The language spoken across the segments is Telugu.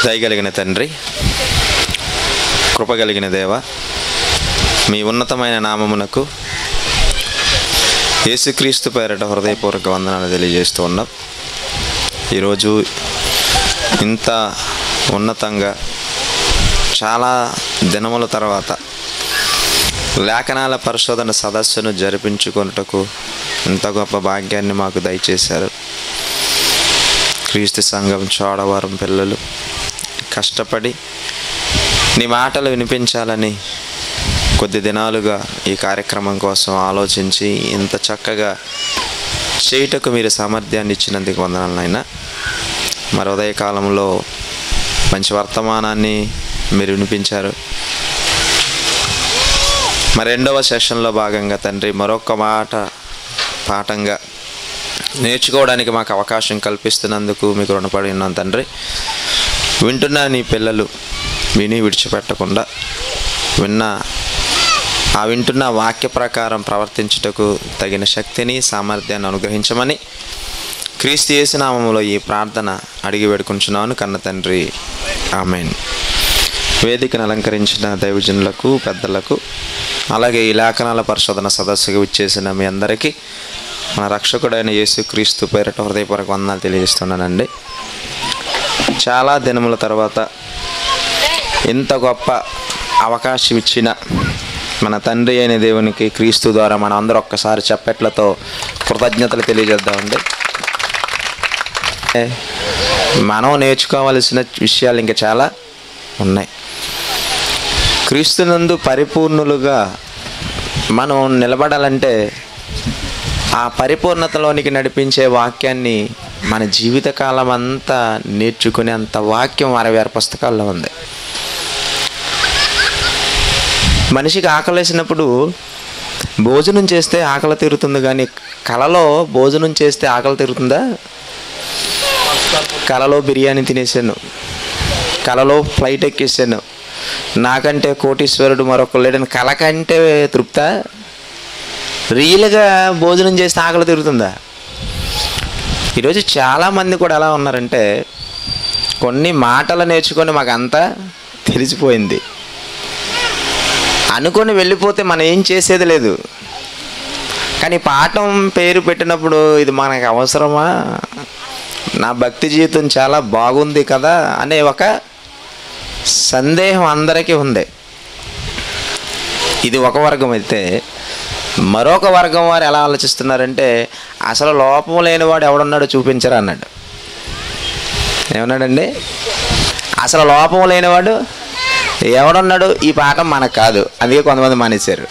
దయగలిగిన తండ్రి కృపగలిగిన దేవ మీ ఉన్నతమైన నామమునకు యేసుక్రీస్తు పేరట హృదయపూర్వక వందనాలు తెలియజేస్తూ ఉన్నాం ఈరోజు ఇంత ఉన్నతంగా చాలా దినముల తర్వాత లేఖనాల పరిశోధన సదస్సును జరిపించుకొనుటకు ఇంత గొప్ప భాగ్యాన్ని మాకు దయచేశారు క్రీస్తు సంఘం చోడవరం పిల్లలు కష్టపడి నీ మాటలు వినిపించాలని కొద్ది దినాలుగా ఈ కార్యక్రమం కోసం ఆలోచించి ఇంత చక్కగా చేయుటకు మీరు సామర్థ్యాన్ని ఇచ్చినందుకు వందనాలనైనా మరి ఉదయకాలంలో మంచి వర్తమానాన్ని మీరు వినిపించారు మరి రెండవ సెషన్లో భాగంగా తండ్రి మరొక మాట పాఠంగా నేర్చుకోవడానికి మాకు అవకాశం కల్పిస్తున్నందుకు మీకు రుణపడి ఉన్నాను తండ్రి వింటున్న నీ పిల్లలు విని విడిచిపెట్టకుండా విన్న ఆ వింటున్న వాక్య ప్రకారం ప్రవర్తించుటకు తగిన శక్తిని సామర్థ్యాన్ని అనుగ్రహించమని క్రీస్తు యేసునామంలో ఈ ప్రార్థన అడిగి వేడుకుంటున్నాను కన్న తండ్రి ఆమెన్ వేదికను అలంకరించిన దైవజనులకు పెద్దలకు అలాగే ఈ లేఖనాల పరిశోధన సదస్సుకు విచ్చేసిన మీ అందరికీ మన రక్షకుడైన యేసుక్రీస్తు పేరిట హృదయపూర్వక వందనాలు తెలియజేస్తున్నానండి చాలా దినముల తర్వాత ఇంత గొప్ప అవకాశం ఇచ్చిన మన తండ్రి అయిన దేవునికి క్రీస్తు ద్వారా మనం అందరూ ఒక్కసారి చెప్పెట్లతో కృతజ్ఞతలు తెలియజేద్దామండి మనం నేర్చుకోవలసిన విషయాలు ఇంకా చాలా ఉన్నాయి క్రీస్తునందు పరిపూర్ణులుగా మనం నిలబడాలంటే ఆ పరిపూర్ణతలోనికి నడిపించే వాక్యాన్ని మన జీవితకాలం అంతా నేర్చుకునేంత వాక్యం అరవై ఆరు పుస్తకాల్లో ఉంది మనిషికి ఆకలేసినప్పుడు భోజనం చేస్తే ఆకలి తీరుతుంది కానీ కలలో భోజనం చేస్తే ఆకలి తీరుతుందా కలలో బిర్యానీ తినేసాను కలలో ఫ్లైట్ ఎక్కేసాను నాకంటే కోటీశ్వరుడు మరొక లేడని కల కంటే తృప్త రియల్గా భోజనం చేస్తే ఆకలి తీరుతుందా ఈరోజు చాలామంది కూడా ఎలా ఉన్నారంటే కొన్ని మాటలు నేర్చుకొని మాకు అంతా తెలిసిపోయింది అనుకొని వెళ్ళిపోతే మనం ఏం చేసేది లేదు కానీ పాఠం పేరు పెట్టినప్పుడు ఇది మనకు అవసరమా నా భక్తి జీవితం చాలా బాగుంది కదా అనే ఒక సందేహం అందరికీ ఉంది ఇది ఒక వర్గం అయితే మరొక వర్గం వారు ఎలా ఆలోచిస్తున్నారంటే అసలు లోపం లేనివాడు ఎవడున్నాడో చూపించరా అన్నాడు ఏమన్నాడండి అసలు లోపం లేనివాడు ఎవడున్నాడు ఈ పాఠం మనకు కాదు అందుకే కొంతమంది మానేశారు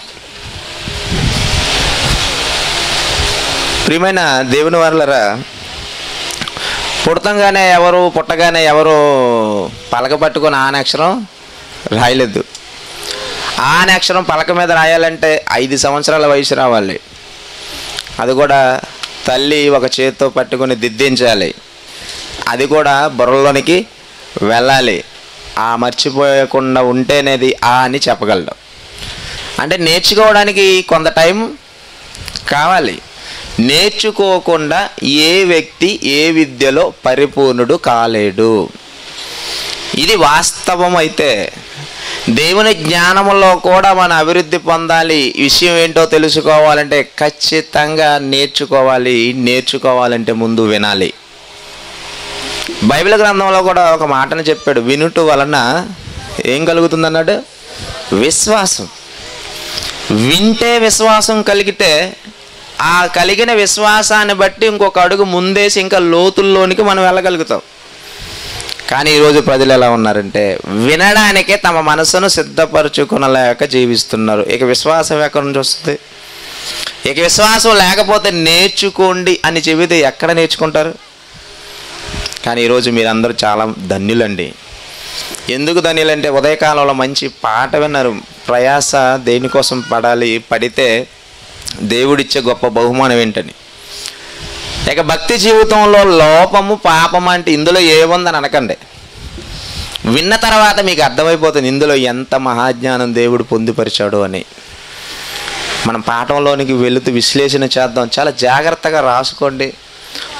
ప్రియమైన దేవుని వారులరా పుడతంగానే ఎవరు పుట్టగానే ఎవరు పలక పట్టుకొని ఆన అక్షరం రాయలేదు ఆన అక్షరం పలక మీద రాయాలంటే ఐదు సంవత్సరాల వయసు రావాలి అది కూడా తల్లి ఒక చేతితో పట్టుకొని దిద్దించాలి అది కూడా బుర్రలోనికి వెళ్ళాలి ఆ మర్చిపోయకుండా ఉంటేనేది ఆ అని చెప్పగలడు అంటే నేర్చుకోవడానికి కొంత టైం కావాలి నేర్చుకోకుండా ఏ వ్యక్తి ఏ విద్యలో పరిపూర్ణుడు కాలేడు ఇది వాస్తవం అయితే దేవుని జ్ఞానంలో కూడా మనం అభివృద్ధి పొందాలి ఈ విషయం ఏంటో తెలుసుకోవాలంటే ఖచ్చితంగా నేర్చుకోవాలి నేర్చుకోవాలంటే ముందు వినాలి బైబిల్ గ్రంథంలో కూడా ఒక మాటను చెప్పాడు వినుట వలన ఏం కలుగుతుంది అన్నాడు విశ్వాసం వింటే విశ్వాసం కలిగితే ఆ కలిగిన విశ్వాసాన్ని బట్టి ఇంకొక అడుగు ముందేసి ఇంకా లోతుల్లోనికి మనం వెళ్ళగలుగుతాం కానీ ఈరోజు ప్రజలు ఎలా ఉన్నారంటే వినడానికే తమ మనసును సిద్ధపరచుకునలేక జీవిస్తున్నారు ఇక విశ్వాసం ఎక్కడి నుంచి వస్తుంది ఇక విశ్వాసం లేకపోతే నేర్చుకోండి అని చెబితే ఎక్కడ నేర్చుకుంటారు కానీ ఈరోజు మీరందరూ చాలా ధన్యులండి ఎందుకు ధన్యులంటే ఉదయకాలంలో మంచి పాట విన్నారు ప్రయాస దేనికోసం పడాలి పడితే దేవుడిచ్చే గొప్ప బహుమానం ఏంటని ఇక భక్తి జీవితంలో లోపము పాపం అంటే ఇందులో ఏముందని అనకండి విన్న తర్వాత మీకు అర్థమైపోతుంది ఇందులో ఎంత మహాజ్ఞానం దేవుడు పొందుపరిచాడు అని మనం పాఠంలోనికి వెళుతూ విశ్లేషణ చేద్దాం చాలా జాగ్రత్తగా రాసుకోండి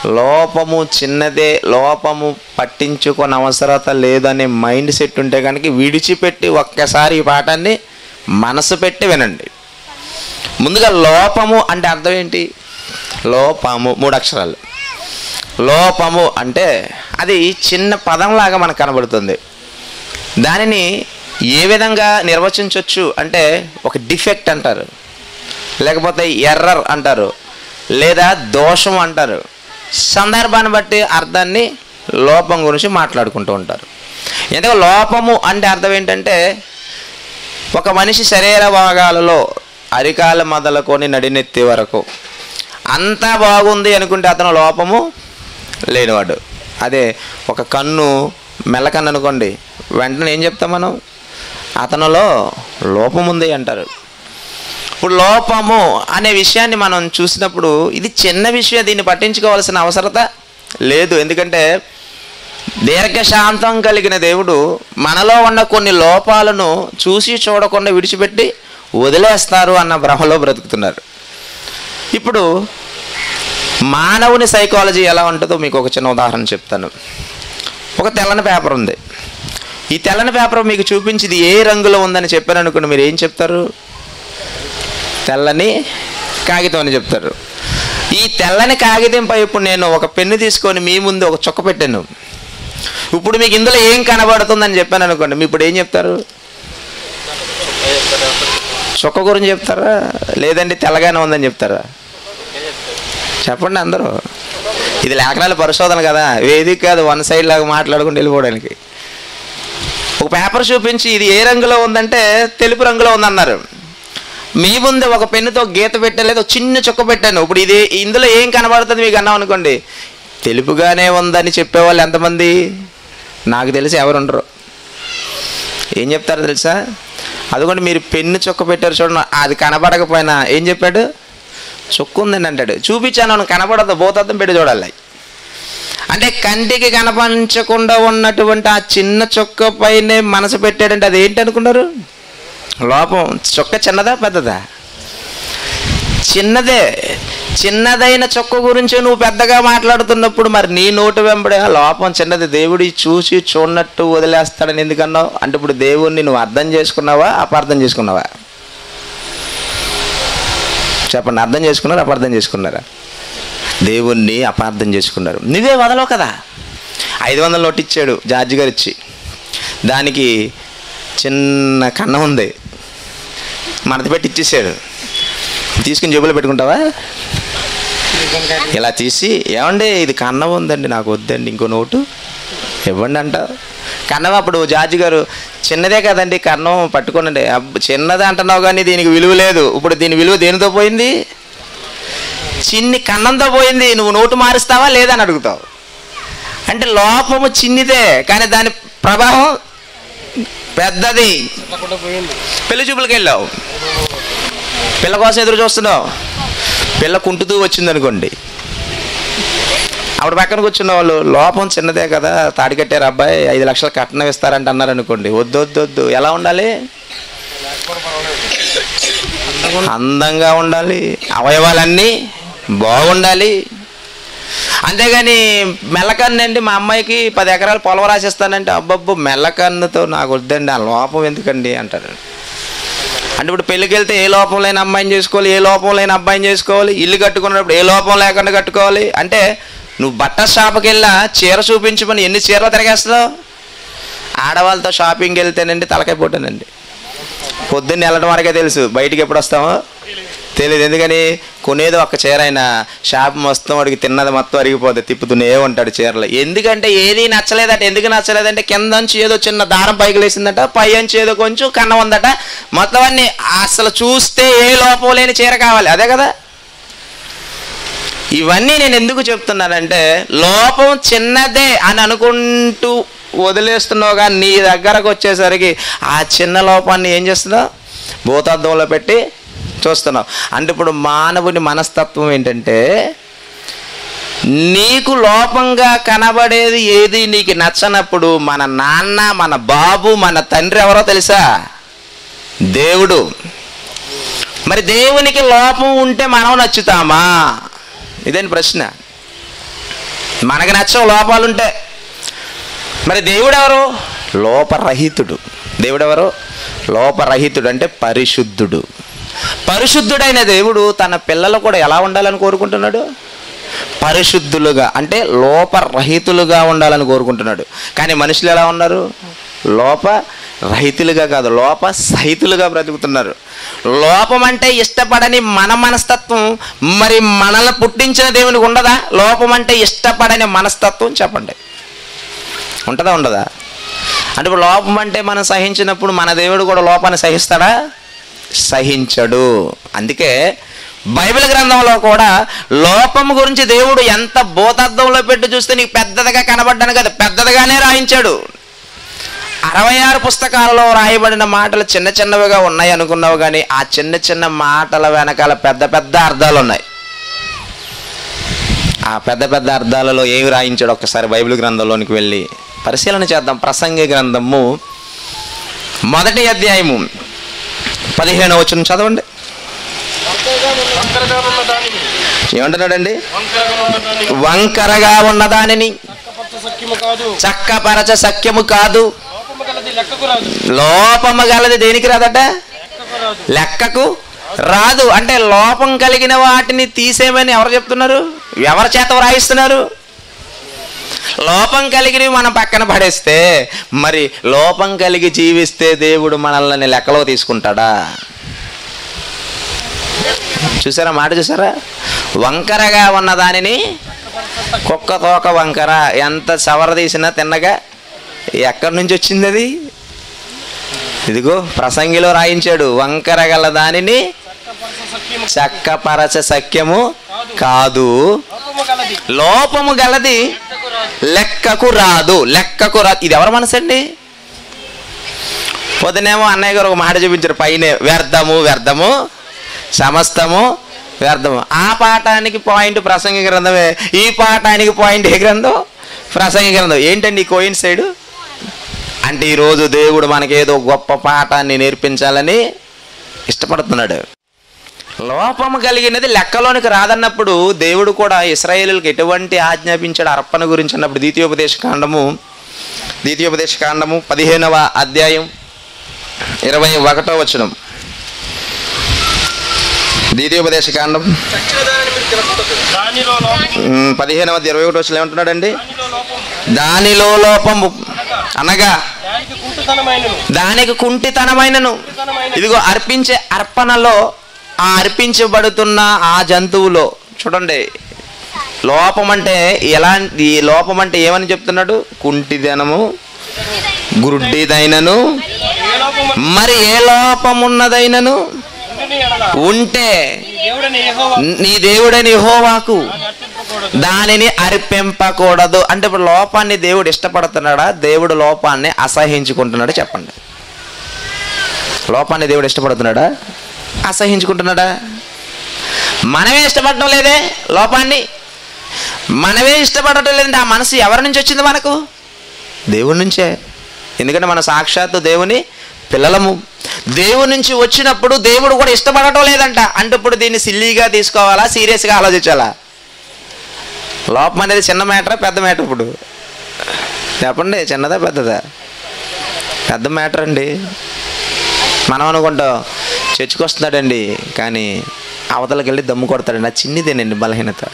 లోపము చిన్నదే లోపము పట్టించుకొని అవసరత లేదనే మైండ్ సెట్ ఉంటే కనుక విడిచిపెట్టి ఒక్కసారి ఈ పాఠాన్ని మనసు పెట్టి వినండి ముందుగా లోపము అంటే అర్థం ఏంటి లోపము మూడు అక్షరాలు లోపము అంటే అది చిన్న పదంలాగా మనకు కనబడుతుంది దానిని ఏ విధంగా నిర్వచించవచ్చు అంటే ఒక డిఫెక్ట్ అంటారు లేకపోతే ఎర్రర్ అంటారు లేదా దోషం అంటారు సందర్భాన్ని బట్టి అర్థాన్ని లోపం గురించి మాట్లాడుకుంటూ ఉంటారు ఎందుకంటే లోపము అంటే అర్థం ఏంటంటే ఒక మనిషి శరీర భాగాలలో అరికాల మొదలుకొని నడినెత్తి వరకు అంతా బాగుంది అనుకుంటే అతను లోపము లేనివాడు అదే ఒక కన్ను మెల్లకన్ను అనుకోండి వెంటనే ఏం చెప్తాం మనం అతనిలో లోపం ఉంది అంటారు ఇప్పుడు లోపము అనే విషయాన్ని మనం చూసినప్పుడు ఇది చిన్న విషయం దీన్ని పట్టించుకోవాల్సిన అవసరత లేదు ఎందుకంటే దీర్ఘశాంతం కలిగిన దేవుడు మనలో ఉన్న కొన్ని లోపాలను చూసి చూడకుండా విడిచిపెట్టి వదిలేస్తారు అన్న భ్రమలో బ్రతుకుతున్నారు ఇప్పుడు మానవుని సైకాలజీ ఎలా ఉంటుందో మీకు ఒక చిన్న ఉదాహరణ చెప్తాను ఒక తెల్లని పేపర్ ఉంది ఈ తెల్లని పేపర్ మీకు చూపించింది ఏ రంగులో ఉందని చెప్పాను అనుకోండి మీరు ఏం చెప్తారు తెల్లని కాగితం అని చెప్తారు ఈ తెల్లని కాగితంపై ఇప్పుడు నేను ఒక పెన్ను తీసుకొని మీ ముందు ఒక చుక్క పెట్టాను ఇప్పుడు మీకు ఇందులో ఏం కనబడుతుందని చెప్పాను అనుకోండి మీ ఇప్పుడు ఏం చెప్తారు చుక్క గురించి చెప్తారా లేదంటే తెల్లగానే ఉందని చెప్తారా చెప్పండి అందరూ ఇది లేఖనాల పరిశోధన కదా వేదిక కాదు వన్ సైడ్ లాగా మాట్లాడుకుంటూ వెళ్ళిపోవడానికి ఒక పేపర్ చూపించి ఇది ఏ రంగులో ఉందంటే తెలుపు రంగులో ఉందన్నారు మీ ముందు ఒక పెన్నుతో గీత పెట్టలేదు ఒక చిన్న చుక్క పెట్టాను ఇప్పుడు ఇది ఇందులో ఏం కనబడుతుంది మీకు అన్నాం అనుకోండి తెలుపుగానే ఉందని చెప్పేవాళ్ళు ఎంతమంది నాకు తెలిసి ఎవరు ఉండరు ఏం చెప్తారో తెలుసా అదిగోండి మీరు పెన్ను చుక్క పెట్టారు చూడండి అది కనబడకపోయినా ఏం చెప్పాడు చుక్క ఉందని అంటాడు చూపించాను కనబడదు భూతత్వం పెట్టి చూడాలి అంటే కంటికి కనపంచకుండా ఉన్నటువంటి ఆ చిన్న చుక్క పైనే మనసు పెట్టాడంటే అది ఏంటి అనుకున్నారు లోపం చుక్క చిన్నదా పెద్దదా చిన్నదే చిన్నదైన చుక్క గురించి నువ్వు పెద్దగా మాట్లాడుతున్నప్పుడు మరి నీ నోటు వెంబడే "ఆ, లోపం చిన్నది దేవుడి చూసి చూడనట్టు వదిలేస్తాడని ఎందుకన్నావు అంటే ఇప్పుడు దేవుణ్ణి నువ్వు అర్థం చేసుకున్నావా అపార్థం చేసుకున్నావా చెప్పండి అర్థం చేసుకున్నారా అపార్థం చేసుకున్నారా దేవుణ్ణి అపార్థం చేసుకున్నారు నువ్వే వదలవు కదా ఐదు వందల నోటు ఇచ్చాడు జార్జి గారు ఇచ్చి దానికి చిన్న కన్నం ఉంది మనది పెట్టి ఇచ్చేసాడు తీసుకుని జేబులో పెట్టుకుంటావా ఇలా తీసి ఏమండి ఇది కన్నం ఉందండి నాకు వద్దండి ఇంకో నోటు ఇవ్వండి అంట కన్నం అప్పుడు జార్జి గారు చిన్నదే కదండి కన్నం పట్టుకోనండి అబ్బ చిన్నది అంటున్నావు కానీ దీనికి విలువ లేదు ఇప్పుడు దీని విలువ దేనితో పోయింది చిన్ని కన్నంతో పోయింది నువ్వు నోటు మారుస్తావా లేదని అడుగుతావు అంటే లోపము చిన్నిదే కానీ దాని ప్రభావం పెద్దది పెళ్లి చూపులకి వెళ్ళావు పిల్ల కోసం ఎదురు చూస్తున్నావు పిల్ల కుంటుతూ వచ్చింది అనుకోండి అప్పుడు పక్కన కూర్చున్న వాళ్ళు లోపం చిన్నదే కదా తాడి కట్టారు అబ్బాయి ఐదు లక్షలు కట్నం ఇస్తారంట అన్నారు అనుకోండి వద్దు వద్దు వద్దు ఎలా ఉండాలి అందంగా ఉండాలి అవయవాలన్నీ బాగుండాలి అంతేగాని మెల్లకన్నండి మా అమ్మాయికి పది ఎకరాలు పొలం రాసిస్తానంటే అబ్బబ్బో మెల్లకన్నుతో నాకు వద్దండి ఆ లోపం ఎందుకండి అంటారు అంటే ఇప్పుడు పెళ్ళికి వెళ్తే ఏ లోపం లేని అమ్మాయిని చేసుకోవాలి ఏ లోపం లేని అబ్బాయిని చేసుకోవాలి ఇల్లు కట్టుకున్నప్పుడు ఏ లోపం లేకుండా కట్టుకోవాలి అంటే నువ్వు బట్ట షాప్కి వెళ్ళా చీర చూపించమని ఎన్ని చీరలు తిరగేస్తావు ఆడవాళ్ళతో షాపింగ్కి వెళ్తేనండి తలకాయ పోటానండి పొద్దున్న వెళ్ళడం వరకే తెలుసు బయటికి ఎప్పుడు వస్తామో తెలియదు ఎందుకని కొనేది ఒక చీర అయినా షాప్ మొత్తం వాడికి తిన్నది మొత్తం అరిగిపోతే తిప్పుతూనే ఉంటాడు చీరలు ఎందుకంటే ఏది నచ్చలేదట ఎందుకు నచ్చలేదంటే కింద నుంచి ఏదో చిన్న దారం పైకి లేసిందట పై నుంచి ఏదో కొంచెం కన్నం ఉందట మొత్తం అన్ని అసలు చూస్తే ఏ లోపం లేని చీర కావాలి అదే కదా ఇవన్నీ నేను ఎందుకు చెప్తున్నానంటే లోపం చిన్నదే అని అనుకుంటూ వదిలేస్తున్నావు కానీ నీ దగ్గరకు వచ్చేసరికి ఆ చిన్న లోపాన్ని ఏం చేస్తున్నావు భూతత్వంలో పెట్టి చూస్తున్నావు అంటే ఇప్పుడు మానవుని మనస్తత్వం ఏంటంటే నీకు లోపంగా కనబడేది ఏది నీకు నచ్చనప్పుడు మన నాన్న మన బాబు మన తండ్రి ఎవరో తెలుసా దేవుడు మరి దేవునికి లోపం ఉంటే మనం నచ్చుతామా ఇదేని ప్రశ్న మనకు నచ్చవు లోపాలుంటే మరి దేవుడు ఎవరు లోపరహితుడు దేవుడు ఎవరు లోపరహితుడు అంటే పరిశుద్ధుడు పరిశుద్ధుడైన దేవుడు తన పిల్లలు కూడా ఎలా ఉండాలని కోరుకుంటున్నాడు పరిశుద్ధులుగా అంటే లోపరహితులుగా ఉండాలని కోరుకుంటున్నాడు కానీ మనుషులు ఎలా ఉన్నారు లోప రహితులుగా కాదు లోప సహితులుగా బ్రతుకుతున్నారు లోపం అంటే ఇష్టపడని మన మనస్తత్వం మరి మనల్ని పుట్టించిన దేవునికి ఉండదా లోపం అంటే ఇష్టపడని మనస్తత్వం చెప్పండి ఉంటుందా ఉండదా అంటే ఇప్పుడు లోపం అంటే మనం సహించినప్పుడు మన దేవుడు కూడా లోపాన్ని సహిస్తాడా సహించడు అందుకే బైబిల్ గ్రంథంలో కూడా లోపం గురించి దేవుడు ఎంత భూతత్వంలో పెట్టి చూస్తే నీకు పెద్దదిగా కనబడ్డాను కదా పెద్దదిగానే రాయించాడు అరవై ఆరు పుస్తకాలలో రాయబడిన మాటలు చిన్న చిన్నవిగా ఉన్నాయి అనుకున్నావు కానీ ఆ చిన్న చిన్న మాటల వెనకాల పెద్ద పెద్ద అర్థాలు ఉన్నాయి ఆ పెద్ద పెద్ద అర్థాలలో ఏమి రాయించాడు ఒక్కసారి బైబిల్ గ్రంథంలోనికి వెళ్ళి పరిశీలన చేద్దాం ప్రసంగి గ్రంథము మొదటి అధ్యాయము పదిహేను వచ్చిన చదవండి వంకరగా ఉన్న దానిని ఏమంటున్నాడండి వంకరగా ఉన్న దానిని వంకరగా ఉన్నదానిని చక్కపచ్చ సఖ్యము కాదు చక్కపరచ సఖ్యము కాదు లోపము గలది లెక్కకు రాదు లోపము గలది దేనికి రాదట లెక్కకు రాదు లెక్కకు రాదు అంటే లోపం కలిగిన వాటిని తీసేమని ఎవరు చెప్తున్నారు ఎవరి చేత వ్రాయిస్తున్నారు లోపం కలిగి మనం పక్కన పడేస్తే మరి లోపం కలిగి జీవిస్తే దేవుడు మనల్ని లెక్కలో తీసుకుంటాడా చూసారా మాట చూసారా వంకరగా ఉన్న దానిని కుక్క తోక వంకర ఎంత సవర తీసినా తిన్నగా ఎక్కడి నుంచి వచ్చింది అది ఇదిగో ప్రసంగిలో రాయించాడు వంకర గల దానిని చక్కపరచ సఖ్యము చక్కపరచ సఖ్యము కాదు లోపము గలది లోపము గలది లెక్కకు రాదు లెక్కకు రాదు లెక్కకు రాదు ఇది ఎవరి మనసు అండి పొద్దునేమో అన్నయ్య గారు ఒక మాట చూపించారు పైన వ్యర్థము వ్యర్థము సమస్తము వ్యర్థము ఆ పాఠానికి పాయింట్ ప్రసంగి గ్రంథమే ఈ పాఠానికి పాయింట్ ఏ గ్రంథం ప్రసంగి గ్రంథం ఏంటండి కోయిన్ సైడ్ అంటే ఈరోజు దేవుడు మనకేదో గొప్ప పాఠాన్ని నేర్పించాలని ఇష్టపడుతున్నాడు లోపము కలిగినది లెక్కలోనికి రాదన్నప్పుడు దేవుడు కూడా ఇస్రాయేలులకు ఎటువంటి ఆజ్ఞాపించాడు అర్పణ గురించి అన్నప్పుడు ద్వితీయోపదేశ కాండము ద్వితీయోపదేశ కాండము పదిహేనవ అధ్యాయం ఇరవై ఒకటో వచనం ద్వితీయోపదేశ కాండం చచ్చిన దానిని మీరు తినకూడదు దానిలో లోపము ఉమ్, పదిహేనవ ఇరవై ఒకటో వచనం ఏమంటున్నాడండి దానిలో లోపము దానిలో లోపము అనగా దానికి కుంటుతనమైనను దానికి కుంటితనమైనను కుంటుతనమైన ఇదిగో అర్పించే అర్పణలో ఆ అర్పించబడుతున్న ఆ జంతువులో చూడండి లోపం అంటే ఎలాంటి ఈ లోపం అంటే ఏమని చెప్తున్నాడు కుంటిదనము గుడ్డిదైనను ఏ లోపము మరి ఏ లోపమున్నదైనను ఉండిన ఎడల ఉంటే ఈ దేవుడని యెహోవా నీ దేవుడని యెహోవాకు దాన్ని అర్పింపకూడదు దానిని అర్పింపకూడదు అంటే ఇప్పుడు లోపాన్ని దేవుడు ఇష్టపడుతున్నాడా దేవుడు లోపాన్ని అసహించుకుంటున్నాడా చెప్పండి లోపాన్ని దేవుడు ఇష్టపడుతున్నాడా అసహించుకుంటున్నాడా మనమే ఇష్టపడటం లేదే లోపాన్ని మనమే ఇష్టపడటం లేదంటే ఆ మనసు ఎవరి నుంచి వచ్చింది మనకు దేవుడి నుంచే ఎందుకంటే మన సాక్షాత్తు దేవుని పిల్లలము దేవుడి నుంచి వచ్చినప్పుడు దేవుడు కూడా ఇష్టపడటం లేదంట అంటే ఇప్పుడు దీన్ని సిల్లీగా తీసుకోవాలా సీరియస్గా ఆలోచించాలా లోపం అనేది చిన్న మ్యాటరా పెద్ద మ్యాటర్ ఇప్పుడు చెప్పండి చిన్నదా పెద్దదా పెద్ద మ్యాటర్ అండి మనం అనుకుంటాం చర్చికి వస్తున్నాడండి కానీ అవతలకి వెళ్ళి దమ్ము కొడతాడండి ఆ చిన్నిదేనండి బలహీనత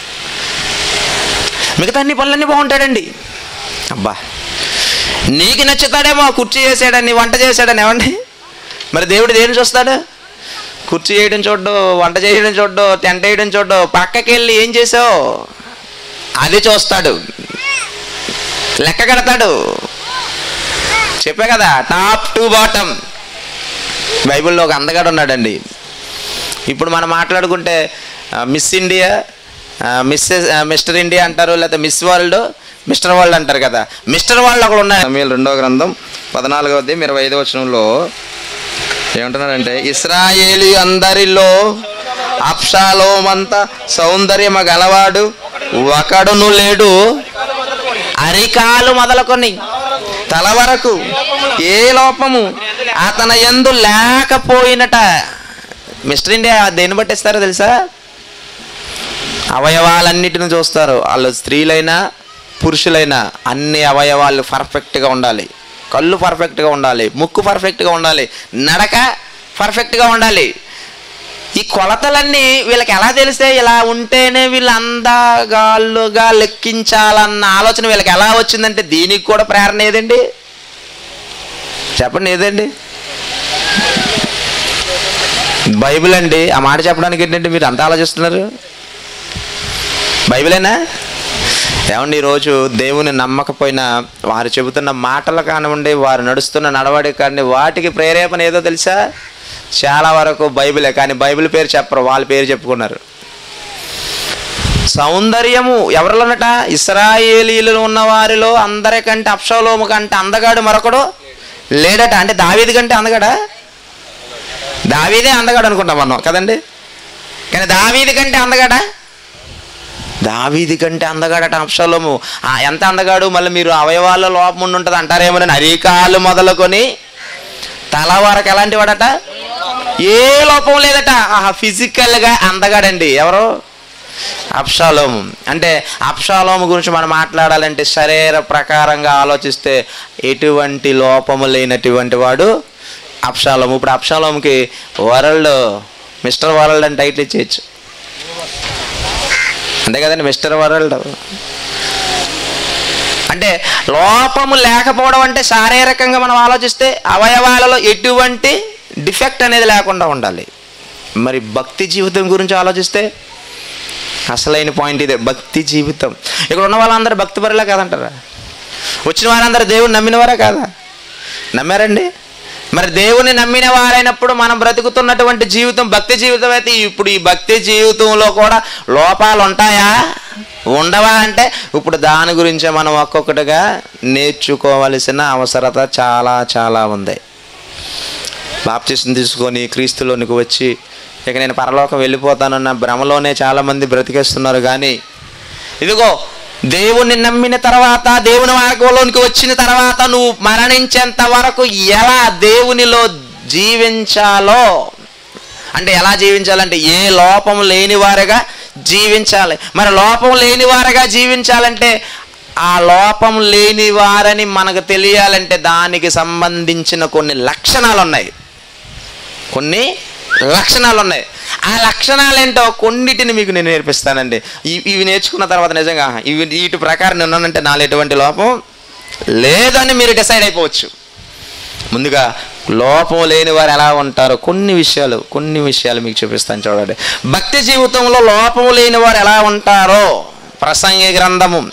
మిగతా అన్ని పనులన్నీ బాగుంటాడండి అబ్బా నీకు నచ్చుతాడేమో కుర్చీ చేసాడని వంట చేశాడని ఏమండి మరి దేవుడు దేని చూస్తాడు కుర్చీ చేయడం చూడ్డు వంట చేయడం చూడ్డు టెంట్ వేయడం చూడ్డు పక్కకి వెళ్ళి ఏం చేసావు అది చూస్తాడు లెక్క కడతాడు చెప్పా కదా టాప్ టు బాటమ్ బైబిల్లో ఒక అందగాడు ఉన్నాడండి ఇప్పుడు మనం మాట్లాడుకుంటే ఆ, మిస్ ఇండియా ఆ, మిస్సెస్ ఆ, మిస్టర్ ఇండియా అంటారు లేదా మిస్ వరల్డ్ మిస్టర్ వరల్డ్ అంటారు కదా మిస్టర్ వరల్డ్ ఒకడు ఉన్నాడు మీరు రెండో గ్రంథం పద్నాలుగవ అధ్యాయం ఇరవై ఐదో వచనంలో ఏమంటున్నాడంటే ఇస్రాయేలీ అందరిలో అప్షాలోమంత సౌందర్యమ గలవాడు ఒకడును లేడు అరికాలు మొదలుకొని తల వరకు ఏ లోపము అతని ఎందు లేకపోయినట మిస్టర్ ఇండియా దేన్ని బట్టిస్తారో తెలుసా అవయవాలన్నిటిని చూస్తారు వాళ్ళు స్త్రీలైనా పురుషులైనా అన్ని అవయవాలు పర్ఫెక్ట్గా ఉండాలి కళ్ళు పర్ఫెక్ట్గా ఉండాలి ముక్కు పర్ఫెక్ట్గా ఉండాలి నడక పర్ఫెక్ట్గా ఉండాలి ఈ కొలతలన్నీ వీళ్ళకి ఎలా తెలిస్తే ఇలా ఉంటేనే వీళ్ళు అందగాళ్ళుగా లెక్కించాలన్న ఆలోచన వీళ్ళకి ఎలా వచ్చిందంటే దీనికి కూడా ప్రేరణ ఏదండి చెప్పండి ఏదండి బైబిల్ అండి ఆ మాట చెప్పడానికి ఏంటంటే మీరు అంత ఆలోచిస్తున్నారు బైబిలేనా ఏమండి ఈరోజు దేవుని నమ్మకపోయినా వారు చెబుతున్న మాటలు కానివ్వండి వారు నడుస్తున్న నడవడి కానివ్వండి వాటికి ప్రేరేపణ ఏదో తెలుసా చాలా వరకు బైబిలే కానీ బైబిల్ పేరు చెప్పరు వాళ్ళ పేరు చెప్పుకున్నారు సౌందర్యము ఎవరిలోనట ఇస్రాయేలీలు ఉన్న వారిలో అందరికంటే అప్షలోము కంటే అందగాడు మరొకడు లేడట అంటే దావీది కంటే అందగాడా దావీదే అందగాడు అనుకుంటాం మనం కదండి కానీ దావీది కంటే అందగాడా దావీది కంటే అందగాడట అప్షలోము ఆ, ఎంత అందగాడు మళ్ళీ మీరు అవయవాల లోపం ఉండి ఉంటుంది అంటారేమోనని అరికాలు మొదలుకొని తల వరకు ఎలాంటి వాడట ఏ లోపం లేదట ఆహా ఫిజికల్గా అందగాడండి ఎవరు అప్షాలోము అంటే అప్షాలోము గురించి మనం మాట్లాడాలంటే శరీర ప్రకారంగా ఆలోచిస్తే ఎటువంటి లోపము లేనటువంటి వాడు అప్షాలోము ఇప్పుడు అప్షాలోముకి వరల్డ్ మిస్టర్ వరల్డ్ అని టైటిల్ ఇచ్చేయచ్చు అంతే కదండి మిస్టర్ వరల్డ్ అంటే లోపము లేకపోవడం అంటే శారీరకంగా మనం ఆలోచిస్తే అవయవాలలో ఎటువంటి డిఫెక్ట్ అనేది లేకుండా ఉండాలి మరి భక్తి జీవితం గురించి ఆలోచిస్తే అసలైన పాయింట్ ఇదే భక్తి జీవితం ఇక్కడ ఉన్న వాళ్ళందరూ భక్తి పరులే కాదంటారా వచ్చిన వారందరూ దేవుని నమ్మినవారా కాదా నమ్మారండి మరి దేవుని నమ్మిన వారైనప్పుడు మనం బ్రతుకుతున్నటువంటి జీవితం భక్తి జీవితం అయితే ఇప్పుడు ఈ భక్తి జీవితంలో కూడా లోపాలు ఉంటాయా ఉండవా అంటే ఇప్పుడు దాని గురించే మనం ఒక్కొక్కటిగా నేర్చుకోవలసిన అవసరత చాలా చాలా ఉంది బాప్తిసం తీసుకొని క్రీస్తులోనికి వచ్చి ఇక నేను పరలోకం వెళ్ళిపోతానన్న భ్రమలోనే చాలామంది బ్రతికేస్తున్నారు కానీ ఇదిగో దేవుణ్ణి నమ్మిన తర్వాత దేవుని మార్గంలోనికి వచ్చిన తర్వాత నువ్వు మరణించేంత వరకు ఎలా దేవునిలో జీవించాలో అంటే ఎలా జీవించాలంటే ఏ లోపం లేని వారుగా జీవించాలి మరి లోపం లేని వారుగా జీవించాలంటే ఆ లోపం లేని వారని మనకు తెలియాలంటే దానికి సంబంధించిన కొన్ని లక్షణాలు ఉన్నాయి కొన్ని లక్షణాలు ఉన్నాయి ఆ లక్షణాలు ఏంటో కొన్నిటిని మీకు నేను నేర్పిస్తానండి ఇవి ఇవి నేర్చుకున్న తర్వాత నిజంగా ఇవి వీటి ప్రకారం నేను ఉన్నానంటే నాలో ఎటువంటి లోపం లేదని మీరు డిసైడ్ అయిపోవచ్చు ముందుగా లోపం లేని వారు ఎలా ఉంటారో కొన్ని విషయాలు కొన్ని విషయాలు మీకు చూపిస్తాను చూడండి భక్తి జీవితంలో లోపం లేని వారు ఎలా ఉంటారో ప్రసంగి గ్రంథము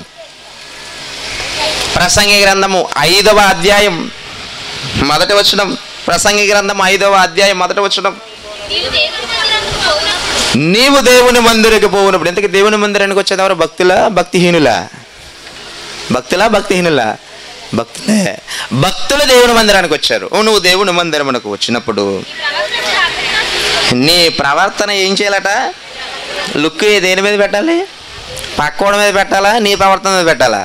ప్రసంగి గ్రంథము ఐదవ అధ్యాయం మొదటి వచనం ప్రసంగి గ్రంథం ఐదవ అధ్యాయం మొదటి వచనం నీవు దేవుని మందిరానికి నీవు దేవుని మందిరికి పోవునప్పుడు పోవునప్పుడు ఇంతకీ దేవుని మందిరానికి వచ్చేది ఎవరు భక్తుల భక్తిహీనులా భక్తులా భక్తిహీనులా భక్తులే భక్తులు దేవుని మందిరానికి వచ్చారు ఓ, నువ్వు దేవుని మందిరమునకు వచ్చినప్పుడు ప్రవర్తన జాగ్రత్తగా నీ ప్రవర్తన ఏం చేయాలట లుక్ దేని మీద పెట్టాలి పక్కోడ మీద పెట్టాలా నీ ప్రవర్తన మీద పెట్టాలా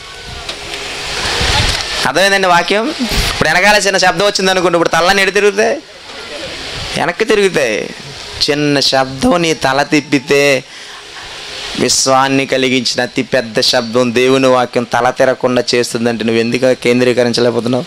అర్థమైందండి వాక్యం ఇప్పుడు వెనకాల చిన్న శబ్దం వచ్చింది అనుకోండి ఇప్పుడు తలని ఎడు తిరుగుతాయి వెనక్కి తిరుగుతాయి చిన్న శబ్దం నీ తల తిప్పితే విశ్వాన్ని కలిగించిన అతి పెద్ద శబ్దం దేవుని వాక్యం తల తిరగకుండా చేస్తుందంటే నువ్వు ఎందుకు కేంద్రీకరించలేకపోతున్నావు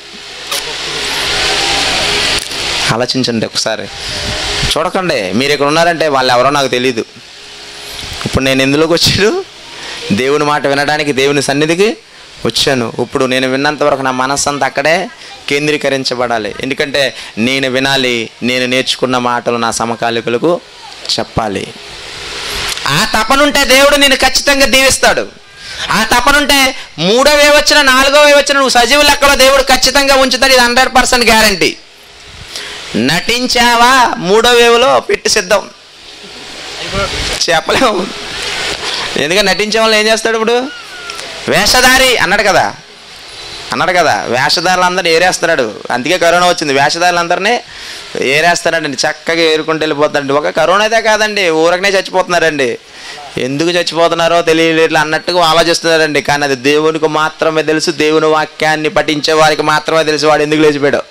ఆలోచించండి ఒకసారి చూడకండి మీరు ఇక్కడ ఉన్నారంటే వాళ్ళు ఎవరో నాకు తెలియదు ఇప్పుడు నేను ఎందులోకి వచ్చాను దేవుని మాట వినడానికి దేవుని సన్నిధికి వచ్చాను ఇప్పుడు నేను విన్నంత వరకు నా మనస్సు అంతా అక్కడే కేంద్రీకరించబడాలి ఎందుకంటే నేను వినాలి నేను నేర్చుకున్న మాటలు నా సమకాలికులకు చెప్పాలి ఆ తపనుంటే దేవుడు నేను ఖచ్చితంగా దీవిస్తాడు ఆ తపనుంటే మూడో వే వచ్చిన నాలుగో వే వచ్చిన నువ్వు సజీవ లెక్కలో దేవుడు ఖచ్చితంగా ఉంచుతాడు ఇది హండ్రెడ్ పర్సెంట్ గ్యారంటీ నటించావా మూడో వేవులో పెట్టి సిద్ధం చెప్పలేము ఎందుకంటే నటించే వాళ్ళు ఏం చేస్తాడు ఇప్పుడు వేషధారి అన్నాడు కదా అన్నాడు కదా వేషధారులు అందరినీ ఏరేస్తున్నాడు అందుకే కరోనా వచ్చింది వేషధారులందరినీ ఏరేస్తాడండి చక్కగా ఏరుకుంటూ వెళ్ళిపోతాడండి ఒక కరోనా అయితే కాదండి ఊరకనే చచ్చిపోతున్నారండి ఎందుకు చచ్చిపోతున్నారో తెలియలేదు అన్నట్టుగా ఆలోచిస్తున్నారండి కానీ అది దేవునికి మాత్రమే తెలుసు దేవుని వాక్యాన్ని పఠించే వారికి మాత్రమే తెలుసు వాడు ఎందుకు లేచిపోయాడు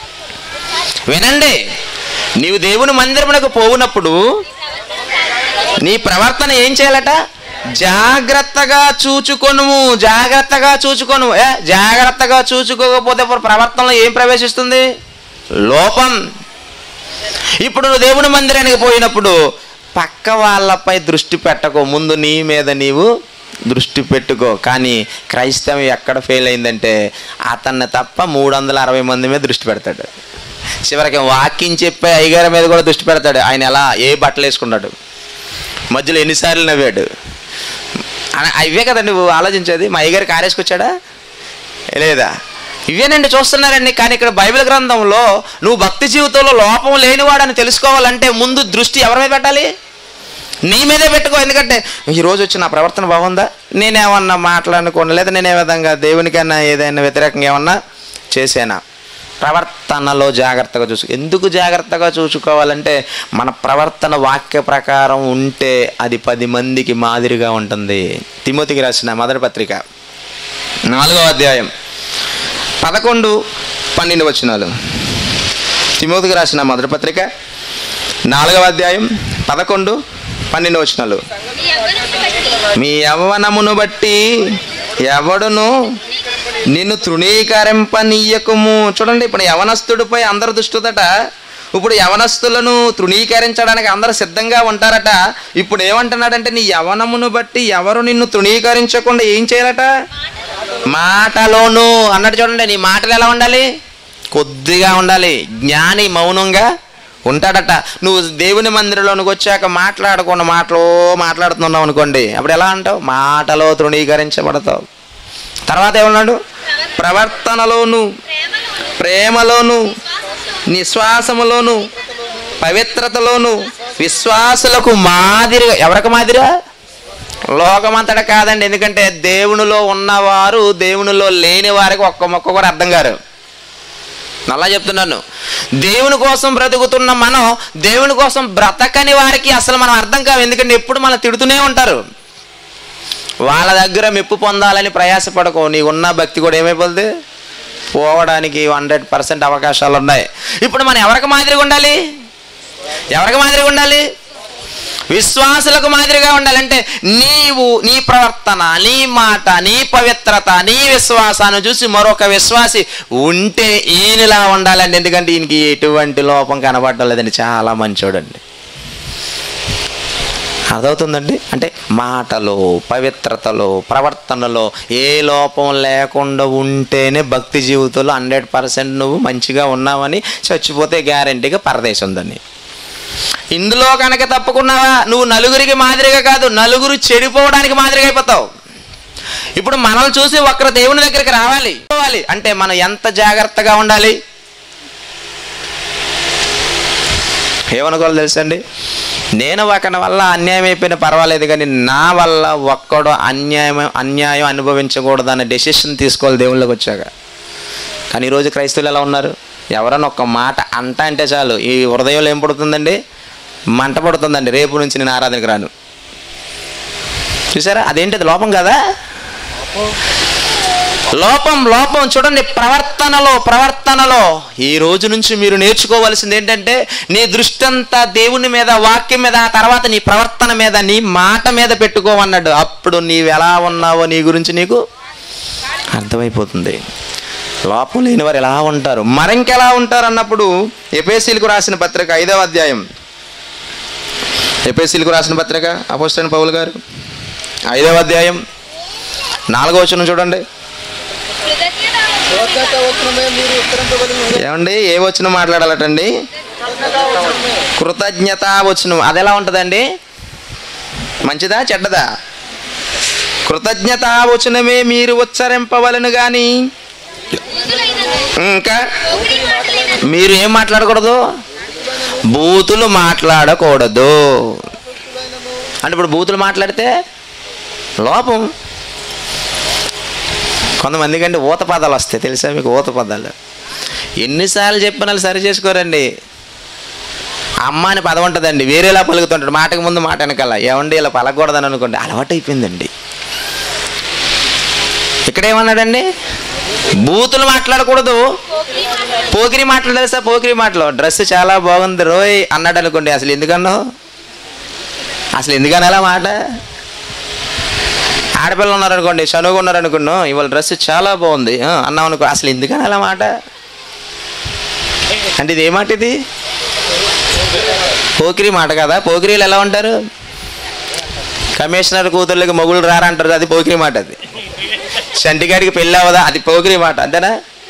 వినండి నీవు దేవుని మందిరమునకు పోవునప్పుడు నీ ప్రవర్తన ఏం చేయాలట జాగ్రత్తగా చూచుకొనుము జాగ్రత్తగా చూచుకొను ఏ జాగ్రత్తగా చూచుకోకపోతే ఇప్పుడు ప్రవర్తనలో ఏం ప్రవేశిస్తుంది లోపం ఇప్పుడు నువ్వు దేవుని మందిరానికి పోయినప్పుడు పక్క వాళ్ళపై దృష్టి పెట్టకో ముందు నీ మీద నీవు దృష్టి పెట్టుకో కానీ క్రైస్తవం ఎక్కడ ఫెయిల్ అయిందంటే అతన్ని తప్ప మూడు వందల అరవై మంది మీద దృష్టి పెడతాడు చివరికి వాకింగ్ చెప్పే అయ్యగారి మీద కూడా దృష్టి పెడతాడు ఆయన ఎలా ఏ బట్టలు వేసుకున్నాడు మధ్యలో ఎన్నిసార్లు నవ్వాడు అన- అవే కదండి నువ్వు ఆలోచించేది మా అయ్యగారి కారేసుకొచ్చాడా లేదా ఇవేనండి చూస్తున్నారండి కానీ ఇక్కడ బైబిల్ గ్రంథంలో నువ్వు భక్తి జీవితంలో లోపం లేనివాడని తెలుసుకోవాలంటే ముందు దృష్టి ఎవరి మీద పెట్టాలి నీ మీదే పెట్టుకో ఎందుకంటే ఈ రోజు వచ్చి నా ప్రవర్తన బాగుందా నేనేమన్నా మాట్లాడుకోండి లేదా నేను ఏ విధంగా దేవునికైనా ఏదైనా వ్యతిరేకంగా ఏమన్నా చేశానా ప్రవర్తనలో జాగ్రత్తగా చూసు ఎందుకు జాగ్రత్తగా చూసుకోవాలంటే మన ప్రవర్తన వాక్య ప్రకారం ఉంటే అది పది మందికి మాదిరిగా ఉంటుంది తిమోతికి రాసిన మొదటి పత్రిక నాలుగో అధ్యాయం పదకొండు పన్నెండు వచనాలు తిమోతికి రాసిన మొదటి పత్రిక నాలుగవ అధ్యాయం పదకొండు పన్నెండు వచనాలు నీ యవ్వనమును బట్టి మీ యవ్వనమును బట్టి ఎవడును నిన్ను తృణీకరింపనీయకము చూడండి ఇప్పుడు యవనస్తుడిపై అందరు దుష్టుదట ఇప్పుడు యవనస్తులను తృణీకరించడానికి అందరు సిద్ధంగా ఉంటారట ఇప్పుడు ఏమంటున్నాడంటే నీ యవనమును బట్టి ఎవరు నిన్ను తృణీకరించకుండా ఏం చేయాలట మాటలోను అన్నట్టు చూడండి నీ మాటలు ఎలా ఉండాలి కొద్దిగా ఉండాలి జ్ఞాని మౌనంగా ఉంటాడట నువ్వు దేవుని మందిరంలోనికి వచ్చాక మాట్లాడకుండా మాటలో మాట్లాడుతున్నావు అనుకోండి అప్పుడు ఎలా అంటావు మాటలో తృణీకరించబడతావు తర్వాత ఏమన్నాడు ప్రవర్తనలోను ప్రేమలో ప్రేమలోను విశ్వాసంలో నిశ్వాసములోను పవిత్రతలోను విశ్వాసులకు మాదిరిగా ఎవరికి మాదిరిగా లోకమంతట కాదండి ఎందుకంటే దేవునిలో ఉన్నవారు దేవునిలో లేని వారికి ఒక్క మొక్క కూడా అర్థం కారు నల్లా చెప్తున్నాను దేవుని కోసం బ్రతుకుతున్న మనం దేవుని కోసం బ్రతకని వారికి అసలు మనం అర్థం కావు ఎందుకంటే ఎప్పుడు మనం తిడుతూనే ఉంటారు వాళ్ళ దగ్గర మెప్పు పొందాలని ప్రయాసపడకు నీ ఉన్న భక్తి కూడా ఏమైపోతుంది పోవడానికి హండ్రెడ్ పర్సెంట్ అవకాశాలు ఉన్నాయి ఇప్పుడు మనం ఎవరికి మాదిరిగా ఉండాలి ఎవరికి మాదిరిగా ఉండాలి విశ్వాసులకు మాదిరిగా ఉండాలంటే నీవు నీ ప్రవర్తన నీ మాట నీ పవిత్రత నీ విశ్వాసాన్ని చూసి మరొక విశ్వాసి ఉంటే ఈయనలా ఉండాలండి ఎందుకంటే ఈయనకి ఎటువంటి లోపం కనబడడం లేదండి చాలా మంచోడండి అర్థవుతుందండి అంటే మాటలో పవిత్రతలో ప్రవర్తనలో ఏ లోపం లేకుండా ఉంటేనే భక్తి జీవితంలో హండ్రెడ్ పర్సెంట్ నువ్వు మంచిగా ఉన్నావని చచ్చిపోతే గ్యారంటీగా పరదేశం ఉందని ఇందులో కనుక తప్పుకున్నావా నువ్వు నలుగురికి మాదిరిగా కాదు నలుగురు చెడిపోవడానికి మాదిరిగా అయిపోతావు ఇప్పుడు మనల్ని చూసి ఒక్కరు దేవుని దగ్గరికి రావాలి రావాలి అంటే మనం ఎంత జాగ్రత్తగా ఉండాలి ఏమనుకోవాలి తెలుసండి నేను ఒకని వల్ల అన్యాయం అయిపోయినా పర్వాలేదు కానీ నా వల్ల ఒక్కడు అన్యాయం అన్యాయం అనుభవించకూడదు అనే డెసిషన్ తీసుకోవాలి దేవుళ్ళకి వచ్చాక కానీ ఈరోజు క్రైస్తవులు ఎలా ఉన్నారు ఎవరన్నా ఒక్క మాట అంట అంటే చాలు ఈ హృదయంలో ఏం పడుతుందండి మంట పడుతుందండి రేపు నుంచి నేను ఆరాధనకు రాను చూసారా అదేంటిది లోపం కదా లోపం లోపం చూడండి ప్రవర్తనలో ప్రవర్తనలో ఈ రోజు నుంచి మీరు నేర్చుకోవాల్సింది ఏంటంటే నీ దృష్టి అంతా దేవుని మీద వాక్యం మీద ఆ తర్వాత నీ ప్రవర్తన మీద నీ మాట మీద పెట్టుకోమన్నాడు అప్పుడు నీవు ఎలా ఉన్నావో నీ గురించి నీకు అర్థమైపోతుంది లోపం లేని వారు ఎలా ఉంటారు మరింకెలా ఉంటారు అన్నప్పుడు ఎపేసీలకు రాసిన పత్రిక ఐదవ అధ్యాయం ఎపేసీలకు రాసిన పత్రిక అపోస్టన్ పౌల్ గారు ఐదవ అధ్యాయం నాలుగవ వచనం చూడండి కృతజ్ఞత కృతజ్ఞత వచనమే మీరు ఉత్తరింపబడిన ఏమండి ఏ వచనం మాట్లాడాలటండి కృతజ్ఞత వచనం అది ఎలా ఉంటుందండి మంచిదా చెడ్డదా కృతజ్ఞత వచనమే మీరు ఉచ్చరింపవలను కానీ బూతులైనను, ఇంకా పోకిరీ మాటలైనను, మీరు ఏం మాట్లాడకూడదు బూతులు మాట్లాడకూడదు అంటే ఇప్పుడు బూతులు మాట్లాడితే లోపం కొంతమందికి అంటే ఊత పదాలు వస్తాయి తెలుసా మీకు ఊత పదాలు ఎన్నిసార్లు చెప్పినా వాళ్ళు సరి చేసుకోరండి అమ్మ అని పదం ఉంటుందండి వేరేలా పలుకుతుంటాడు మాటకు ముందు మాట వెనకాల ఏమండి ఇలా పలకూడదని అనుకోండి అలవాటు అయిపోయిందండి ఇక్కడ ఏమన్నాడండి బూతులు మాట్లాడకూడదు పోకిరీ మాటలు, పోకిరి మాటలు తెలుసా పోకిరి మాటలు డ్రెస్ చాలా బాగుంది రోయ్ అన్నాడు అనుకోండి అసలు ఎందుకన్నావు అసలు ఎందుకని అలా మాట ఆడపిల్లలు ఉన్నారనుకోండి చనువుగా ఉన్నారనుకున్నాం ఇవాళ డ్రెస్ చాలా బాగుంది ఆ, అన్నాం అనుకో అసలు ఎందుకని అలా మాట అంటే ఇది ఏ మాట ఇది పోకిరి మాట కదా పోకిరీలు ఎలా ఉంటారు కమిషనర్ కూతుర్లకి మొగులు రారంటారు అది పోకిరి మాట అది చంటిగాడికి పెళ్ళి అవ్వదా అది పోకిరి మాట అంతేనా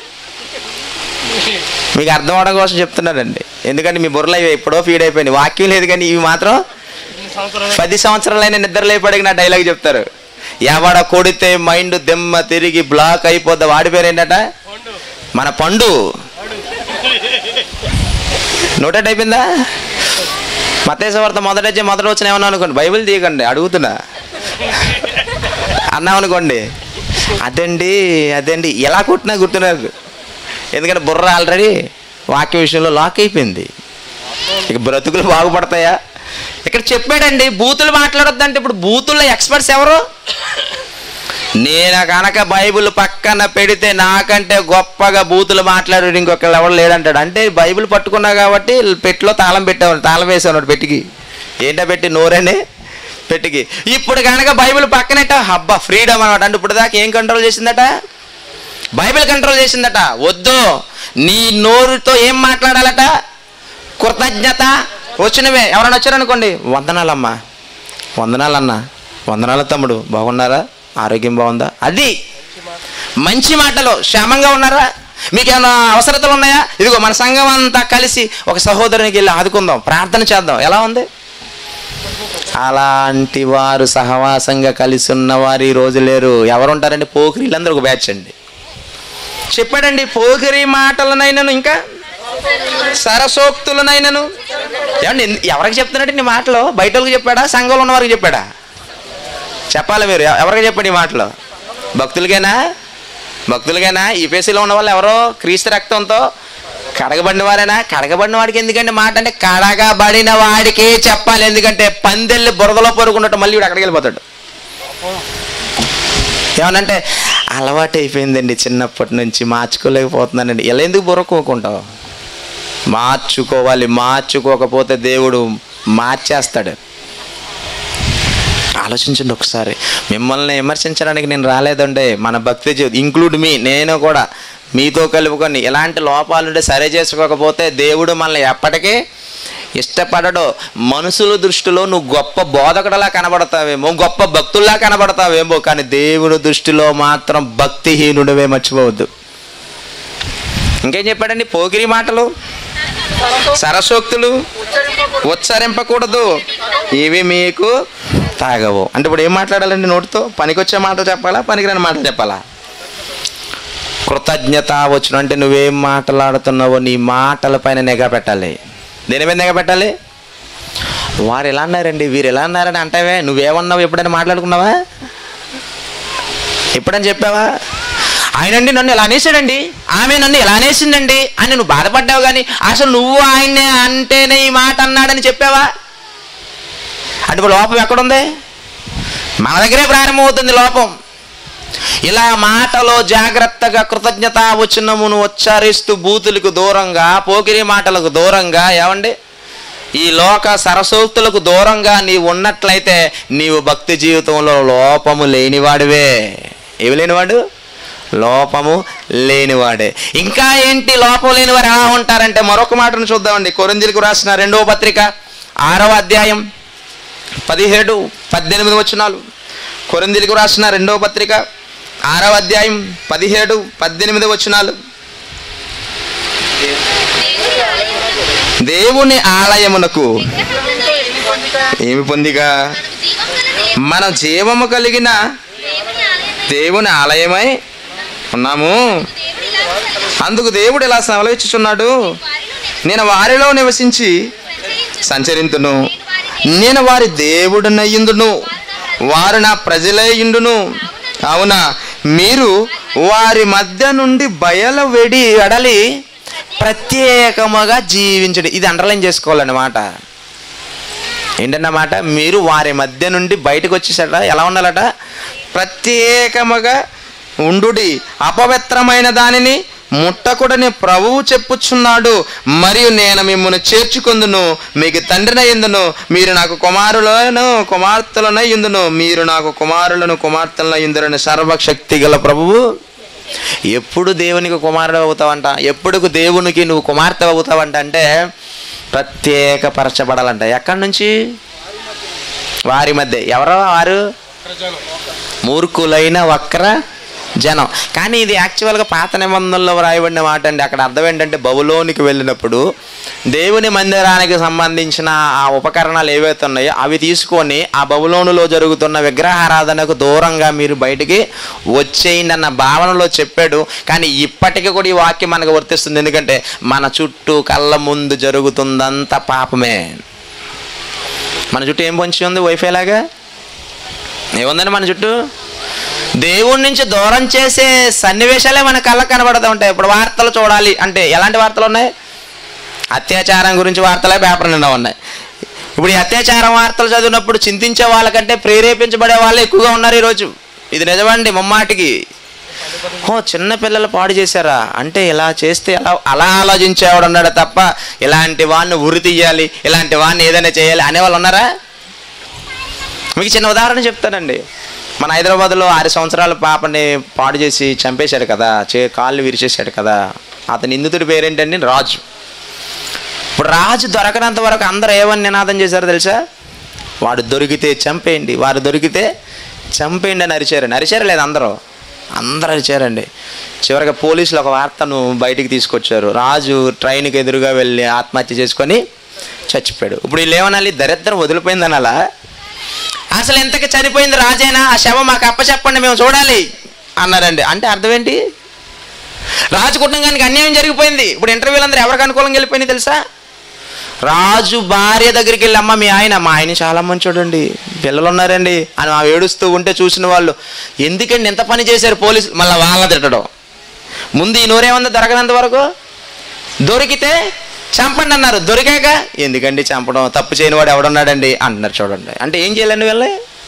మీకు అర్థం అవడం కోసం చెప్తున్నానండి ఎందుకంటే మీ బుర్రలో ఇవి ఎప్పుడో ఫీడ్ అయిపోయింది వాక్యం లేదు కానీ ఇవి మాత్రం సంవత్సరం పది సంవత్సరాలైన నిద్ర లేపడికి నా డైలాగ్ చెప్తారు ఎవడ కొడితే మైండ్ దెమ్మ తిరిగి బ్లాక్ అయిపోద్ది వాడి పేరు ఏంటట పండు మన పండు నోటెట్ అయిపోయిందా మతేశ్వార్త మొదట వచ్చి మొదట వచ్చిన ఏమన్నా అనుకోండి బైబిల్ తీయకండి అడుగుతున్నా అన్నాం అనుకోండి అదండి అదండి ఎలా కొట్టినా గుర్తున్నారు ఎందుకంటే బుర్ర ఆల్రెడీ వాక్య విషయంలో లాక్ అయిపోయింది ఇక బ్రతుకులు బాగుపడతాయా ఇక్కడ చెప్పాడండి బూతులు మాట్లాడొద్దంటే ఇప్పుడు బూతుల్లో ఎక్స్పర్ట్స్ ఎవరు నేను కనుక బైబిల్ పక్కన పెడితే నాకంటే గొప్పగా బూతులు మాట్లాడాడు ఇంకొకళ్ళు ఎవరు లేడంటాడు అంటే బైబిల్ పట్టుకున్నా కాబట్టి పెట్టిలో తాళం పెట్టావు తాళం వేసావు పెట్టికి ఏంటో పెట్టి నోరనే పెట్టికి ఇప్పుడు కనుక బైబిల్ పక్కనట హబ్బా ఫ్రీడమ్ అనమాట అంటే ఇప్పుడు దాకా ఏం కంట్రోల్ చేసిందట బైబిల్ కంట్రోల్ చేసిందట వద్దు నీ నోరుతో ఏం మాట్లాడాలట కృతజ్ఞత వచ్చినవే ఎవరైనా వచ్చారనుకోండి వందనాలమ్మా వందనాలన్నా వందనాలు తమ్ముడు బాగున్నారా ఆరోగ్యం బాగుందా అది మంచి మాటలు క్షేమంగా ఉన్నారా మీకు ఏమైనా అవసరతలు ఉన్నాయా ఇదిగో మన సంఘం అంతా కలిసి ఒక సహోదరునికి వెళ్ళి ఆదుకుందాం ప్రార్థన చేద్దాం ఎలా ఉంది అలాంటి వారు సహవాసంగా కలిసి ఉన్న వారు ఈ రోజు లేరు ఎవరు ఉంటారండి పోకిరీలందరూ ఒక బ్యాచ్ అండి చెప్పాడండి పోకిరి మాటలనైనను ఇంకా సరసోక్తులనైనను ఏమండి ఎందు- ఎవరికి చెప్తున్నాడు నీ మాటలు బయట వాళ్ళకి చెప్పాడా సంఘంలో ఉన్న వారికి చెప్పాడా చెప్పాలి మీరు ఎవ- ఎవరికి చెప్పండి ఈ మాటలు భక్తులకేనా భక్తులకేనా ఈ పేసీలో ఉన్న వాళ్ళు ఎవరో క్రీస్తు రక్తంతో కడగబడిన వారేనా కడగబడిన వాడికి ఎందుకంటే మాట అంటే కడగబడిన వాడికే చెప్పాలి ఎందుకంటే పందెల్లి బురదలో పరుకున్నట్టు మళ్ళీ వీడు అక్కడికి వెళ్ళిపోతాడు ఏమనంటే అలవాటు అయిపోయిందండి చిన్నప్పటి నుంచి మార్చుకోలేకపోతున్నానండి ఇలా ఎందుకు బుర్రకోకుంటావు మార్చుకోవాలి మార్చుకోకపోతే దేవుడు మార్చేస్తాడు ఆలోచించండి ఒకసారి మిమ్మల్ని విమర్శించడానికి నేను రాలేదండి మన భక్తి జీవితం ఇంక్లూడ్ మీ నేను కూడా మీతో కలుపుకొని ఎలాంటి లోపాలుంటే సరి చేసుకోకపోతే దేవుడు మనల్ని ఎప్పటికీ ఇష్టపడడు మనుషుల దృష్టిలో నువ్వు గొప్ప బోధకుడలా కనబడతావేమో గొప్ప భక్తుల్లా కనబడతావేమో కానీ దేవుడి దృష్టిలో మాత్రం భక్తిహీనుడివే మర్చిపోవద్దు ఇంకేం చెప్పాడండి పోగిరి మాటలు సరసోక్తులు ఉచ్చరింపకూడదు ఇవి మీకు తాగవు అంటే ఇప్పుడు ఏం మాట్లాడాలండి నోటితో పనికొచ్చే మాటలు చెప్పాలా పనికిరాని మాటలు చెప్పాలా కృతజ్ఞత వచ్చును అంటే నువ్వేం మాట్లాడుతున్నావో నీ మాటల పైన నిఘా పెట్టాలి దేని మీద నిఘా పెట్టాలి వారు ఎలా అన్నారండి వీరు ఎలా అన్నారని అంటావే నువ్వేమన్నావు ఎప్పుడైనా మాట్లాడుకున్నావా ఎప్పుడని చెప్పావా ఆయనండి నన్ను ఎలా అనేసాడండి ఆమె నన్ను ఎలా అనేసిందండి అని నువ్వు బాధపడ్డావు కానీ అసలు నువ్వు ఆయన్నే అంటేనే ఈ మాట అన్నాడని చెప్పావా అంటే ఇప్పుడు లోపం ఎక్కడుంది మన దగ్గరే ప్రారంభమవుతుంది లోపం ఇలా మాటలో జాగ్రత్తగా కృతజ్ఞత వచనమును ఉచ్చారిస్తూ బూతులకు దూరంగా పోకిరి మాటలకు దూరంగా ఏమండి ఈ లోక సరసోక్తులకు దూరంగా నీవు ఉన్నట్లయితే నీవు భక్తి జీవితంలో లోపము లేనివాడివే ఏమి లేనివాడు లోపము లేనివాడే ఇంకా ఏంటి లోపం లేనివారు ఎలా ఉంటారంటే మరొక మాటను చూద్దామండి కొరింజీలకు రాసిన రెండవ పత్రిక ఆరవ అధ్యాయం పదిహేడు పద్దెనిమిది వచనాలు కొరిందీలకు రాసిన రెండవ పత్రిక ఆరవ అధ్యాయం పదిహేడు పద్దెనిమిది వచనాలు దేవుని ఆలయమునకు ఏమి పొందిగా మన జీవము కలిగిన దేవుని ఆలయమై ఉన్నాము అందుకు దేవుడు ఇలా సెలవిచ్చుచున్నాడు నేను వారిలో నివసించి సంచరింతును నేను వారి దేవుడునయ్యుందును వారు నా ప్రజలయ్యుండును అవునా మీరు వారి మధ్య నుండి బయలు వెడి ఎడలి ప్రత్యేకముగా జీవించండి ఇది అండర్లైన్ చేసుకోవాలన్నమాట ఏంటన్నమాట మీరు వారి మధ్య నుండి బయటకు వచ్చేసట ఎలా ఉండాలట ప్రత్యేకముగా ఉండుడి అపవిత్రమైన దానిని ముట్టకుడని ప్రభువు చెప్పుచున్నాడు మరియు నేను మిమ్మల్ని చేర్చుకుందును మీకు తండ్రినయ్యుందును మీరు నాకు కుమారులను కుమార్తెలనై ఇందును మీరు నాకు కుమారులను కుమార్తెలను ఇందురని సర్వశక్తి గల ప్రభువు ఎప్పుడు దేవునికి కుమారుడు అవుతావంట ఎప్పుడు దేవునికి నువ్వు కుమార్తె అవుతావంట అంటే ప్రత్యేకపరచబడాలంట ఎక్కడి నుంచి వారి మధ్య ఎవరో వారు ప్రజలు మూర్ఖులైన వక్ర జనం కానీ ఇది యాక్చువల్గా పాత నిబంధనలో వ్రాయబడిన మాట అండి అక్కడ అర్థం ఏంటంటే బబులోనికి వెళ్ళినప్పుడు దేవుని మందిరానికి సంబంధించిన ఆ ఉపకరణాలు ఏవైతే ఉన్నాయో అవి తీసుకొని ఆ బబులోనులో జరుగుతున్న విగ్రహారాధనకు దూరంగా మీరు బయటికి వచ్చేయండి అన్న భావనలో చెప్పాడు కానీ ఇప్పటికీ కూడా ఈ వాక్యం మనకు వర్తిస్తుంది ఎందుకంటే మన చుట్టూ కళ్ళ ముందు జరుగుతుందంత పాపమే మన చుట్టూ ఏం పొంచి ఉంది వైఫై లాగా ఏముందండి మన చుట్టూ దేవుడి నుంచి దూరం చేసే సన్నివేశాలే మన కళ్ళకు కనబడుతూ ఉంటాయి ఇప్పుడు వార్తలు చూడాలి అంటే ఎలాంటి వార్తలు ఉన్నాయి అత్యాచారం గురించి వార్తలే పేపర్ నిండా ఉన్నాయి ఇప్పుడు ఈ అత్యాచారం వార్తలు చదివినప్పుడు చింతించే వాళ్ళకంటే ప్రేరేపించబడే వాళ్ళు ఎక్కువగా ఉన్నారు ఈరోజు ఇది నిజమండి ముమ్మాటికి ఓ చిన్న పిల్లలు పాడు చేశారా అంటే ఇలా చేస్తే ఎలా అలా ఆలోచించేవాడు ఉన్నాడు తప్ప ఇలాంటి వాడిని ఉరి తీయాలి ఇలాంటి వాడిని ఏదైనా చేయాలి అనేవాళ్ళు ఉన్నారా మీకు చిన్న ఉదాహరణ చెప్తానండి మన హైదరాబాద్లో ఆరు సంవత్సరాల పాపని పాడు చేసి చంపేశాడు కదా చే కాళ్ళు విరిచేశాడు కదా అతని నిందితుడి పేరేంటండి రాజు ఇప్పుడు రాజు దొరకనంత వరకు అందరూ ఏమని నినాదం చేశారో తెలుసా వాడు దొరికితే చంపేయండి వాడు దొరికితే చంపేయండి అని అరిచారండి అరిచారు లేదు అందరూ అందరూ అరిచారండి చివరిగా పోలీసులు ఒక వార్తను బయటికి తీసుకొచ్చారు రాజు ట్రైన్కి ఎదురుగా వెళ్ళి ఆత్మహత్య చేసుకొని చచ్చిపోయాడు ఇప్పుడు వీళ్ళు ఏమనాలి దరిద్రం వదిలిపోయిందని అలా అసలు ఎంతకి చనిపోయింది రాజేనా ఆ శవం మాకు అప్పచెప్పండి మేము చూడాలి అన్నారండి అంటే అర్థం ఏంటి రాజు కుటుంబానికి అన్యాయం జరిగిపోయింది ఇప్పుడు ఇంటర్వ్యూలు అందరూ ఎవరికి అనుకూలంగా వెళ్ళిపోయింది తెలుసా రాజు భార్య దగ్గరికి వెళ్ళి అమ్మ మీ ఆయన మా ఆయన చాలా మంచోడండి పిల్లలు ఉన్నారండి అని ఆ ఏడుస్తూ ఉంటే చూసిన వాళ్ళు ఎందుకండి ఎంత పని చేశారు పోలీసులు మళ్ళీ వాళ్ళ తిట్టడం ముందు ఈ నోరేముంది దొరకనంత వరకు దొరికితే చంపండి అన్నారు దొరికాక ఎందుకండి చంపడం తప్పు చేయని వాడు ఎవడున్నాడండి అంటున్నారు చూడండి అంటే ఏం చేయాలండి వీళ్ళని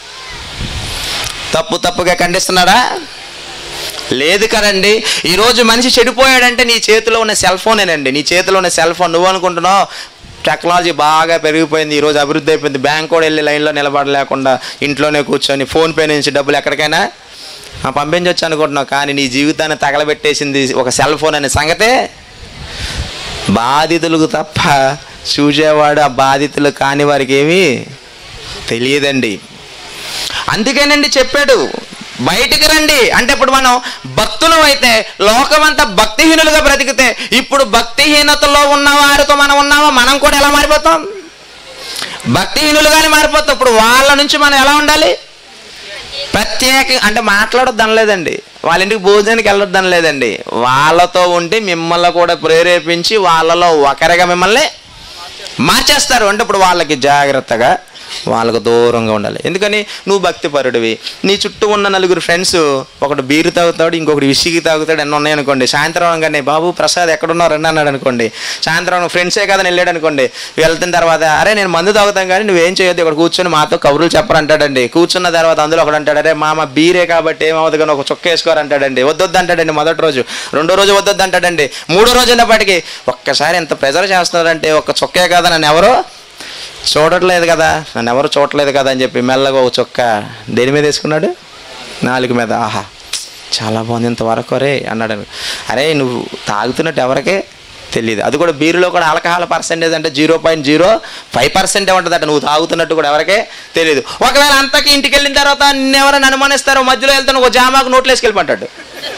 తప్పు తప్పుగా ఖండిస్తున్నాడా లేదు కదండి ఈరోజు మనిషి చెడిపోయాడంటే నీ చేతిలో ఉన్న సెల్ ఫోనేనండి నీ చేతిలో ఉన్న సెల్ ఫోన్ నువ్వు అనుకుంటున్నావు టెక్నాలజీ బాగా పెరిగిపోయింది ఈరోజు అభివృద్ధి అయిపోయింది బ్యాంక్ కూడా వెళ్ళి లైన్లో నిలబడలేకుండా ఇంట్లోనే కూర్చొని ఫోన్పే నుంచి డబ్బులు ఎక్కడికైనా ఆ, పంపించవచ్చు అనుకుంటున్నావు కానీ నీ జీవితాన్ని తగలబెట్టేసింది ఒక సెల్ ఫోన్ అనే సంగతే బాధితులకు తప్ప చూసేవాడు ఆ బాధితులు కాని వారికి ఏమీ తెలియదండి అందుకేనండి చెప్పాడు బయటికి రండి అంటే ఇప్పుడు మనం భక్తులు అయితే లోకమంతా భక్తిహీనులుగా బ్రతికితే ఇప్పుడు భక్తిహీనతలో ఉన్న వారితో మనం ఉన్నామో మనం కూడా ఎలా మారిపోతాం భక్తిహీనులుగానే మారిపోతాం ఇప్పుడు వాళ్ళ నుంచి మనం ఎలా ఉండాలి ప్రత్యేక అంటే మాట్లాడొద్దు అనలేదండి వాళ్ళ ఇంటికి భోజనానికి వెళ్ళొద్దు అనలేదండి వాళ్ళతో ఉండి మిమ్మల్ని కూడా ప్రేరేపించి వాళ్ళలో ఒకరిగా మిమ్మల్ని మార్చేస్తారు అంటే ఇప్పుడు వాళ్ళకి జాగ్రత్తగా వాళ్ళకు దూరంగా ఉండాలి ఎందుకని నువ్వు భక్తిపరుడివి నీ చుట్టూ ఉన్న నలుగురు ఫ్రెండ్స్ ఒకడు బీరు తాగుతాడు ఇంకొకటి విసిగి తాగుతాడు ఎన్నో ఉన్నాయి అనుకోండి సాయంత్రం అనగానే బాబు ప్రసాద్ ఎక్కడున్నారు రండి అన్నాడు అనుకోండి సాయంత్రం ఫ్రెండ్సే కదా వెళ్ళాడు అనుకోండి వెళ్తున్న తర్వాత అరే నేను మందు తాగుతాను కానీ నువ్వేం చేయొద్దు ఇక్కడ కూర్చొని మాతో కబుర్లు చెప్పరంటాడండి కూర్చున్న తర్వాత అందులో ఒకడు అంటాడు అరే మామ బీరే కాబట్టి ఏమవుతుంది కానీ ఒక చొక్క వేసుకోరు అంటాడండి వద్దొద్దు అంటాడండి మొదటి రోజు రెండో రోజు వద్దొద్దు అంటాడండి మూడో రోజు ఉన్నప్పటికీ ఒక్కసారి ఎంత ప్రెజర్ చేస్తున్నారంటే ఒక చొక్కే కదా నన్ను ఎవరో చూడట్లేదు కదా నన్ను ఎవరు చూడట్లేదు కదా అని చెప్పి మెల్లగా ఒక చొక్క దేని మీద వేసుకున్నాడు నాలుగు మీద ఆహా చాలా బాగుంది ఇంతవరకు అరే అన్నాడు అరే నువ్వు తాగుతున్నట్టు ఎవరికే తెలియదు అది కూడా బీరులో కూడా ఆల్కహాల్ పర్సెంటేజ్ అంటే జీరో పాయింట్ జీరో ఫైవ్ పర్సెంటే ఉంటుందట నువ్వు తాగుతున్నట్టు కూడా ఎవరికే తెలియదు ఒకవేళ అంతకి ఇంటికి వెళ్ళిన తర్వాత నిన్నెవరైనా అనుమానిస్తారో మధ్యలో వెళ్తాను ఒక జామాకు నోట్లు వేసుకెళ్ళిపంటాడు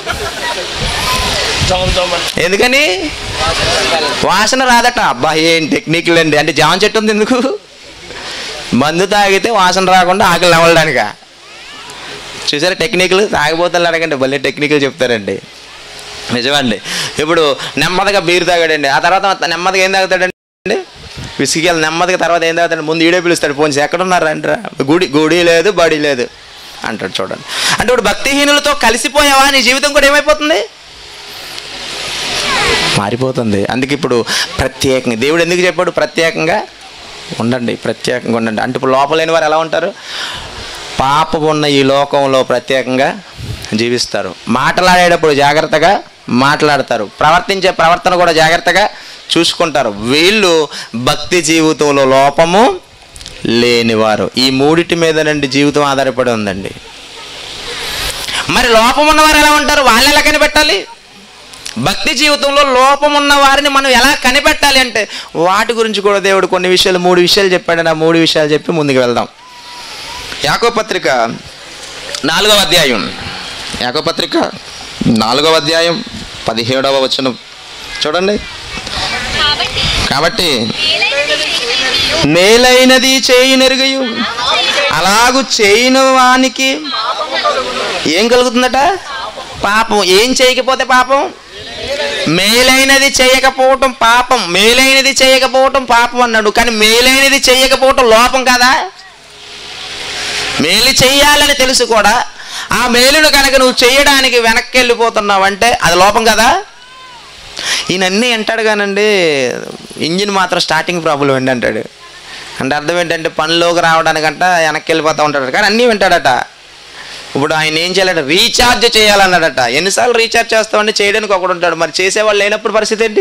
దోమ దోమ ఎందుకని వాసన రాదట అబ్బా ఏం టెక్నిక్లు అండి అంటే జామ చెట్టు ఉంది ఎందుకు మందు తాగితే వాసన రాకుండా ఆకలి నవ్వడానిక చూసారా టెక్నిక్లు తాగిపోతాను అడగండి భలే టెక్నిక్లు చెప్తారండి నిజమండి ఇప్పుడు నెమ్మదిగా బీరు తాగాడండి ఆ తర్వాత నెమ్మదిగా ఏం తాగుతాడండి విసిగిలు నెమ్మదిగా తర్వాత ఏం తాగుతాడు ముందు ఈడే పిలుస్తాడు పోనీ ఎక్కడున్నారు అంటారా గుడి గుడి లేదు బడి లేదు అంటాడు చూడండి అంటే ఇప్పుడు భక్తిహీనులతో కలిసిపోయావా నీ జీవితం కూడా ఏమైపోతుంది మారిపోతుంది అందుకే ఇప్పుడు ప్రత్యేకంగా దేవుడు ఎందుకు చెప్పాడు ప్రత్యేకంగా ఉండండి ప్రత్యేకంగా ఉండండి అంటే ఇప్పుడు లోపల లేని వారు ఎలా ఉంటారు పాపం ఉన్న ఈ లోకంలో ప్రత్యేకంగా జీవిస్తారు మాట్లాడేటప్పుడు జాగ్రత్తగా మాట్లాడతారు ప్రవర్తించే ప్రవర్తన కూడా జాగ్రత్తగా చూసుకుంటారు వీళ్ళు భక్తి జీవితంలో లోపము లేనివారు ఈ మూడిటి మీద నుండి జీవితం ఆధారపడి ఉందండి మరి లోపం ఉన్నవారు ఎలా ఉంటారు వాళ్ళు ఎలా కనిపెట్టాలి భక్తి జీవితంలో లోపం ఉన్న వారిని మనం ఎలా కనిపెట్టాలి అంటే వాటి గురించి కూడా దేవుడు కొన్ని విషయాలు మూడు విషయాలు చెప్పాడు ఆ మూడు విషయాలు చెప్పి ముందుకు వెళ్దాం యాకో పత్రిక నాలుగవ అధ్యాయం యాకో పత్రిక నాలుగవ అధ్యాయం పదిహేడవ వచనం చూడండి కాబట్టి కాబట్టి మేలైనది చేయనియు, మేలైనది చేయి నెరుగయు అలాగు చేయని వానికి ఏం కలుగుతుందట పాపం ఏం చేయకపోతే పాపం మేలైనది చేయకపోవటం పాపం మేలైనది చేయకపోవటం పాపం అన్నాడు కానీ మేలైనది చేయకపోవటం లోపం కదా మేలు చెయ్యాలని తెలుసు కూడా ఆ మేలును కనుక నువ్వు చేయడానికి వెనక్కి వెళ్ళిపోతున్నావంటే అది లోపం కదా ఈయన అన్నీ అంటాడు కానండి ఇంజిన్ మాత్రం స్టార్టింగ్ ప్రాబ్లం ఏంటి అంటాడు అంటే అర్థం ఏంటంటే పనిలోకి రావడానికంట వెనక్కి వెళ్ళిపోతూ ఉంటాడు కానీ అన్నీ వింటాడట ఇప్పుడు ఆయన ఏం చేయాలంటే రీఛార్జ్ చేయాలన్నాడట ఎన్నిసార్లు రీఛార్జ్ చేస్తామంటే చేయడానికి ఒకడు ఉంటాడు మరి చేసేవాళ్ళు లేనప్పుడు పరిస్థితి ఏంటి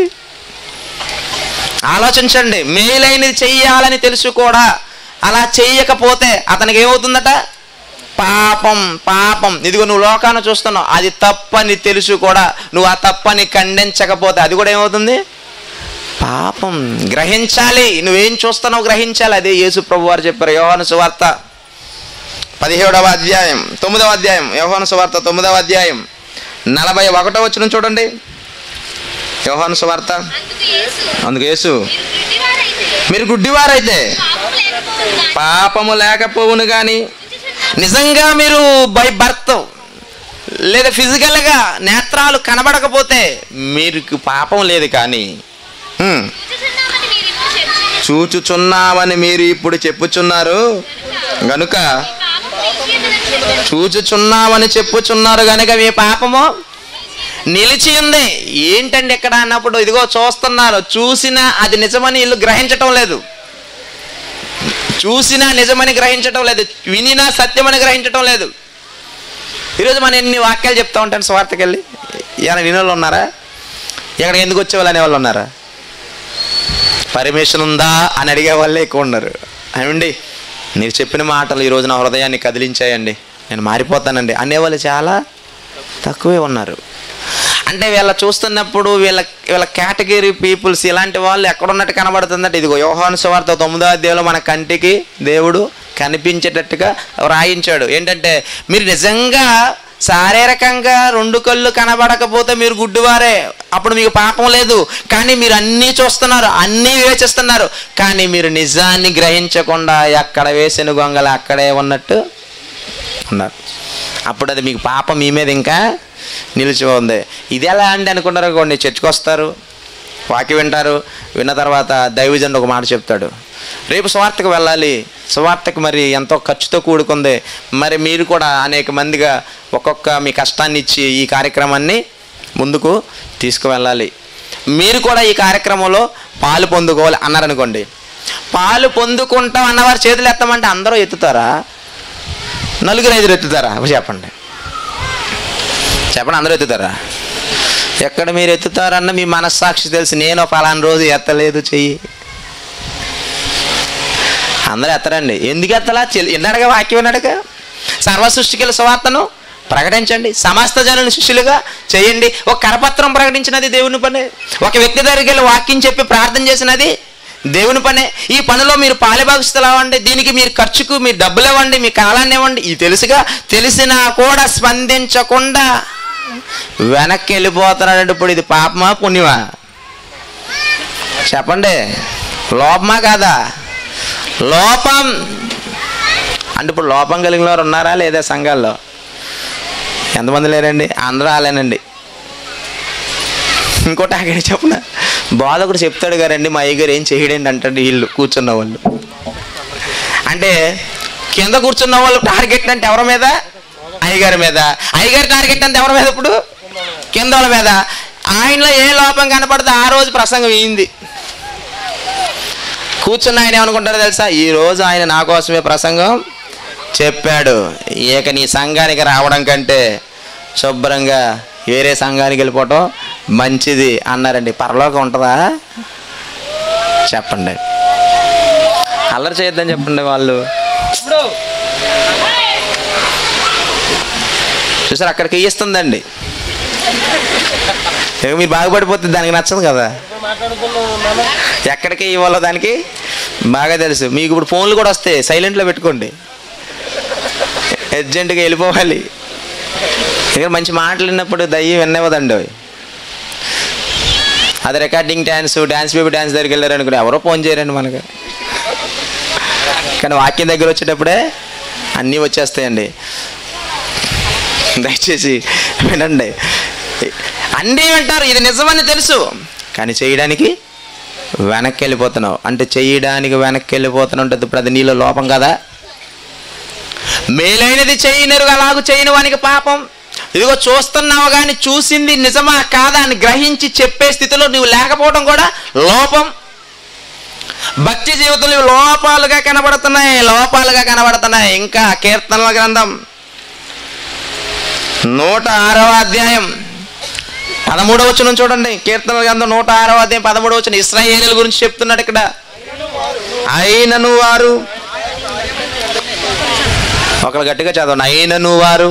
ఆలోచించండి మేలైనది చెయ్యాలని తెలుసు కూడా అలా చెయ్యకపోతే అతనికి ఏమవుతుందట పాపం పాపం ఇదిగో నువ్వు లోకాన్ని చూస్తున్నావు అది తప్పని తెలుసు కూడా నువ్వు ఆ తప్పని ఖండించకపోతే అది కూడా ఏమవుతుంది పాపం గ్రహించాలి నువ్వేం చూస్తున్నావు గ్రహించాలి అదే యేసు ప్రభు వారు చెప్పారు యోహాను సువార్త పదిహేడవ అధ్యాయం తొమ్మిదవ అధ్యాయం యోహాను సువార్త తొమ్మిదవ అధ్యాయం నలభై ఒకటో వచ్చిన చూడండి యోహాను సువార్త అందుకు యేసు అందుకు యేసు మీరు గుడ్డివారైతే మీరు గుడ్డివారైతే పాపము లేకపోవును పాపము లేకపోవును గాని కానీ నిజంగా మీరు బై బర్త్ లేదా ఫిజికల్గా నేత్రాలు కనబడకపోతే మీకు పాపం లేదు కానీ హ్మ్, చూచుచున్నామని మీరు ఇప్పుడు చెప్పి చూచుచున్నామని మీరు ఇప్పుడు చెప్పుచున్నారు గనుక పాపము నిలిచియున్నదని చెప్పారు. చూచుచున్నామని చెప్పుచున్నారు గనుక మీ పాపము నిలిచి ఉంది ఏంటండి ఎక్కడ అన్నప్పుడు ఇదిగో చూస్తున్నారు చూసినా అది నిజమని వీళ్ళు గ్రహించటం లేదు చూసినా నిజమని గ్రహించటం లేదు వినినా సత్యమని గ్రహించటం లేదు ఈరోజు మనం ఎన్ని వాక్యాలు చెప్తా ఉంటాను స్వార్థకి వెళ్ళి ఏమైనా వినోళ్ళు ఉన్నారా ఇక్కడికి ఎందుకు వచ్చేవాళ్ళు అనేవాళ్ళు ఉన్నారా పర్మిషన్ ఉందా అని అడిగే వాళ్ళే ఎక్కువ ఉన్నారు ఏమండి మీరు చెప్పిన మాటలు ఈరోజు నా హృదయాన్ని కదిలించాయండి నేను మారిపోతానండి అనేవాళ్ళు చాలా తక్కువే ఉన్నారు అంటే వీళ్ళ చూస్తున్నప్పుడు వీళ్ళ వీళ్ళ కేటగిరీ పీపుల్స్ ఇలాంటి వాళ్ళు ఎక్కడున్నట్టు కనబడుతుందంటే ఇదిగో యోహాను సువార్త తొమ్మిదో అధ్యాయంలో మన కంటికి దేవుడు కనిపించేటట్టుగా రాయించాడు ఏంటంటే మీరు నిజంగా శారీరకంగా రెండు కళ్ళు కనబడకపోతే మీరు గుడ్డివారే అప్పుడు మీకు పాపం లేదు కానీ మీరు అన్నీ చూస్తున్నారు అన్నీ వివేచిస్తున్నారు కానీ మీరు నిజాన్ని గ్రహించకుండా ఎక్కడ వేసిన గొంగలు అక్కడే ఉన్నట్టు ఉన్నారు అప్పుడు అది మీకు పాపం మీ మీద ఇంకా నిలిచి ఉంది ఇది ఎలా అండి అనుకున్నారు అనుకోండి చర్చకు వస్తారు వాక్యం వింటారు విన్న తర్వాత దైవజనుడు ఒక మాట చెప్తాడు రేపు సువార్తకు వెళ్ళాలి సువార్తకు మరి ఎంతో ఖర్చుతో కూడుకుంది మరి మీరు కూడా అనేక మందిగా ఒక్కొక్క మీ కష్టాన్ని ఇచ్చి ఈ కార్యక్రమాన్ని ముందుకు తీసుకువెళ్ళాలి మీరు కూడా ఈ కార్యక్రమంలో పాలు పొందుకోవాలి అన్నారనుకోండి పాలు పొందుకుంటాం అన్నవారు చేతులు ఎత్తమంటే అందరూ ఎత్తుతారా నలుగురు ఐదుగురు ఎత్తుతారా అప్పుడు చెప్పండి చెప్పండి అందరూ ఎత్తుతారా ఎక్కడ మీరు ఎత్తుతారన్న మీ మనస్సాక్షి తెలిసి నేను ఫలానా రోజు ఎత్తలేదు చెయ్యి అందరూ ఎత్తరండి ఎందుకు ఎత్తలా చెల్లి ఎన్నడగా వాక్యం విన్నాడుగా సర్వ సృష్టికల సువార్తను ప్రకటించండి సమస్త జనులు శిష్యులుగా చేయండి ఒక కరపత్రం ప్రకటించినది దేవుని పనే ఒక వ్యక్తి దగ్గరికి వెళ్ళి వాక్యం చెప్పి ప్రార్థన చేసినది దేవుని పనే ఈ పనిలో మీరు పాలిభాగస్తులు అవ్వండి దీనికి మీరు ఖర్చుకు మీరు డబ్బులు ఇవ్వండి మీ కాలాన్ని ఇవ్వండి ఇది తెలుసుగా తెలిసినా కూడా స్పందించకుండా వెనక్కి వెళ్ళిపోతున్నాడు ఇప్పుడు ఇది పాపమా పుణ్యమా చెప్పండి లోపమా కాదా లోపం అంటే ఇప్పుడు లోపం కలిగిన వారు ఉన్నారా లేదా సంఘాల్లో ఎంతమంది లేరండి అందరూ ఆలేనండి ఇంకోటి అక్కడ చెప్పన బోధకుడు చెప్తాడు గారండి మా అయ్యగారు ఏం చేయడండి అంటాడు వీళ్ళు కూర్చున్న వాళ్ళు అంటే కింద కూర్చున్న వాళ్ళు టార్గెట్ అంటే ఎవరి మీద అయ్యగారి మీద అయ్యగారి టార్గెట్ అంటే ఎవరి మీద ఇప్పుడు కింద వాళ్ళ మీద ఆయనలో ఏ లోపం కనపడితే ఆ రోజు ప్రసంగం అయింది కూర్చున్న ఆయన ఏమనుకుంటారో తెలుసా ఈ రోజు ఆయన నా కోసమే ప్రసంగం చెప్పాడు ఇక నీ సంఘానికి రావడం కంటే శుభ్రంగా వేరే సంఘానికి వెళ్ళిపోవటం మంచిది అన్నారండి పరలోకం ఉంటుందా చెప్పండి అల్లరి చేయొద్దని చెప్పండి వాళ్ళు ఇప్పుడు చూసారు అక్కడికి ఇస్తుందండి ఇక మీరు బాగుపడిపోతే దానికి నచ్చదు కదా ఎక్కడికి ఇవ్వాలో దానికి బాగా తెలుసు మీకు ఇప్పుడు ఫోన్లు కూడా వస్తాయి సైలెంట్లో పెట్టుకోండి అర్జెంటుగా వెళ్ళిపోవాలి ఇక్కడ మంచి మాటలు విన్నప్పుడు దయ్యం విన్నవదండి అవి అది recording dance dance baby dance దగ్గరికి వెళ్ళారు అనుకుని ఎవరో ఫోన్ చేయరండి మనకి కానీ వాక్యం దగ్గర వచ్చేటప్పుడే అన్నీ వచ్చేస్తాయండి దయచేసి వినండి అన్నీ వింటారు ఇది నిజమని తెలుసు కానీ చేయడానికి వెనక్కి వెళ్ళిపోతున్నావు అంటే చేయడానికి వెనక్కి వెళ్ళిపోతున్నావు అంటే ఇప్పుడు అది నీలో లోపం కదా మేలైనది చేయనరు అలాగూ చేయని వానికి పాపం ఇదిగో చూస్తున్నావు కానీ చూసింది నిజమా కాదా అని గ్రహించి చెప్పే స్థితిలో నువ్వు లేకపోవడం కూడా లోపం భక్తి జీవితంలో ఇవి లోపాలుగా కనబడుతున్నాయి లోపాలుగా కనబడుతున్నాయి ఇంకా కీర్తనల గ్రంథం నూట ఆరవ అధ్యాయం పదమూడవ వచనం చూడండి కీర్తనల గ్రంథం నూట ఆరవ అధ్యాయం పదమూడవ వచనం ఇస్రాయేలీల గురించి చెప్తున్నాడు ఇక్కడ అయినను వారు ఒకరు గట్టిగా చదవండి అయినను వారు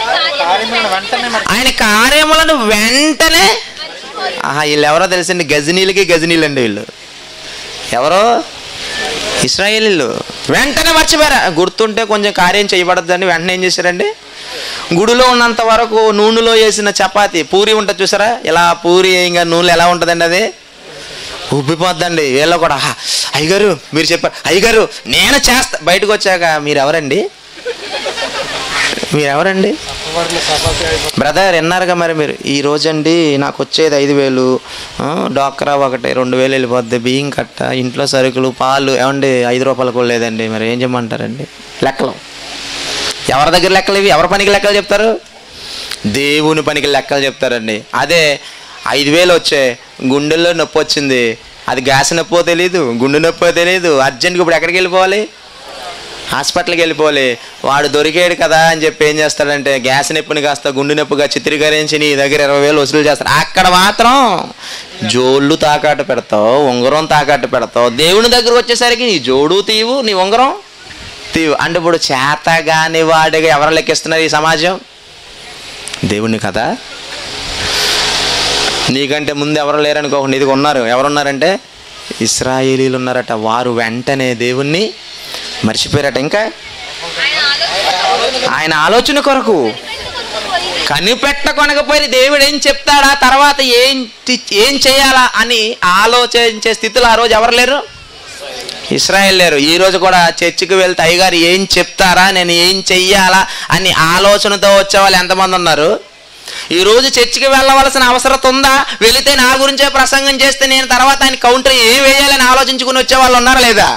ఆయన కార్యములను వెంటనే ఆహా వీళ్ళు ఎవరో తెలుసండి గజనీలకి గజనీలండి వీళ్ళు ఎవరో ఇస్రాయేలీలు వెంటనే మర్చిపోయారా గుర్తుంటే కొంచెం కార్యం చేయబడద్దని వెంటనే ఏం చేశారండి గుడిలో ఉన్నంత వరకు నూనెలో వేసిన చపాతి పూరి ఉంటుంది చూసారా ఇలా పూరి ఇంకా నూనె ఎలా ఉంటుందండి అది ఉబ్బిపోద్దండి వీళ్ళు కూడా "ఆహా, అయ్యగారు మీరు చెప్పారు అయ్యగారు నేను చేస్తా బయటకు వచ్చాక మీరు ఎవరండి మీరు ఎవరండి బ్రదర్ విన్నారుగా మరి మీరు ఈ రోజండి నాకు వచ్చేది ఐదు వేలు ఆ, డాక్రా ఒకటి రెండు వేలు వెళ్ళిపోద్ది బియ్యం కట్ట ఇంట్లో సరుకులు పాలు ఏమండి ఐదు రూపాయలు కూడా లేదండి మరి ఏం చేయమంటారండి లెక్కలు ఎవరి దగ్గర లెక్కలు ఇవి ఎవరి పనికి లెక్కలు చెప్తారు దేవుని పనికి లెక్కలు చెప్తారండి అదే ఐదు వేలు వచ్చే గుండెల్లో నొప్పి వచ్చింది అది గ్యాస్ నొప్పో తెలియదు గుండె నొప్పో తెలియదు అర్జెంట్గా ఇప్పుడు ఎక్కడికి వెళ్ళిపోవాలి హాస్పిటల్కి వెళ్ళిపోవాలి వాడు దొరికాడు కదా అని చెప్పి ఏం చేస్తాడంటే గ్యాస్ నొప్పిని కాస్త గుండె నొప్పిగా చిత్రీకరించి నీ దగ్గర ఇరవై వేలు వసూలు చేస్తారు అక్కడ మాత్రం జోళ్ళు తాకాటు పెడతావు ఉంగరం తాకాటు పెడతావు దేవుని దగ్గర వచ్చేసరికి నీ జోడు తీవు నీ ఉంగరం తీవు అంటే ఇప్పుడు చేతగాని వాడిగా ఎవరు లెక్కిస్తున్నారు ఈ సమాజం దేవుని కదా నీకంటే ముందు ఎవరు లేరనుకో నీదిగా ఉన్నారు ఎవరున్నారంటే ఇస్రాయేలీలు ఉన్నారట వారు వెంటనే దేవుణ్ణి మర్చిపోయారట ఇంకా ఆయన ఆలోచన ఆయన ఆలోచన కొరకు కనిపెట్టకొనకపోయి దేవుడు ఏం చెప్తాడా తర్వాత ఏం తి- ఏం చేయాలా అని ఆలోచించే స్థితిలో ఆ రోజు ఎవరు లేరు ఇస్రాయేల్ లేరు ఈ రోజు కూడా చర్చికి వెళ్తే అయ్యగారు ఏం చెప్తారా నేను ఏం చెయ్యాలా అని ఆలోచనతో వచ్చే వాళ్ళు ఎంతమంది ఉన్నారు ఈ రోజు చర్చికి వెళ్ళవలసిన అవసరం ఉందా వెళితే నా గురించే ప్రసంగం చేస్తే నేను తర్వాత ఆయన కౌంటర్ ఏం వేయాలని ఆలోచించుకుని వచ్చే వాళ్ళు ఉన్నారా లేదా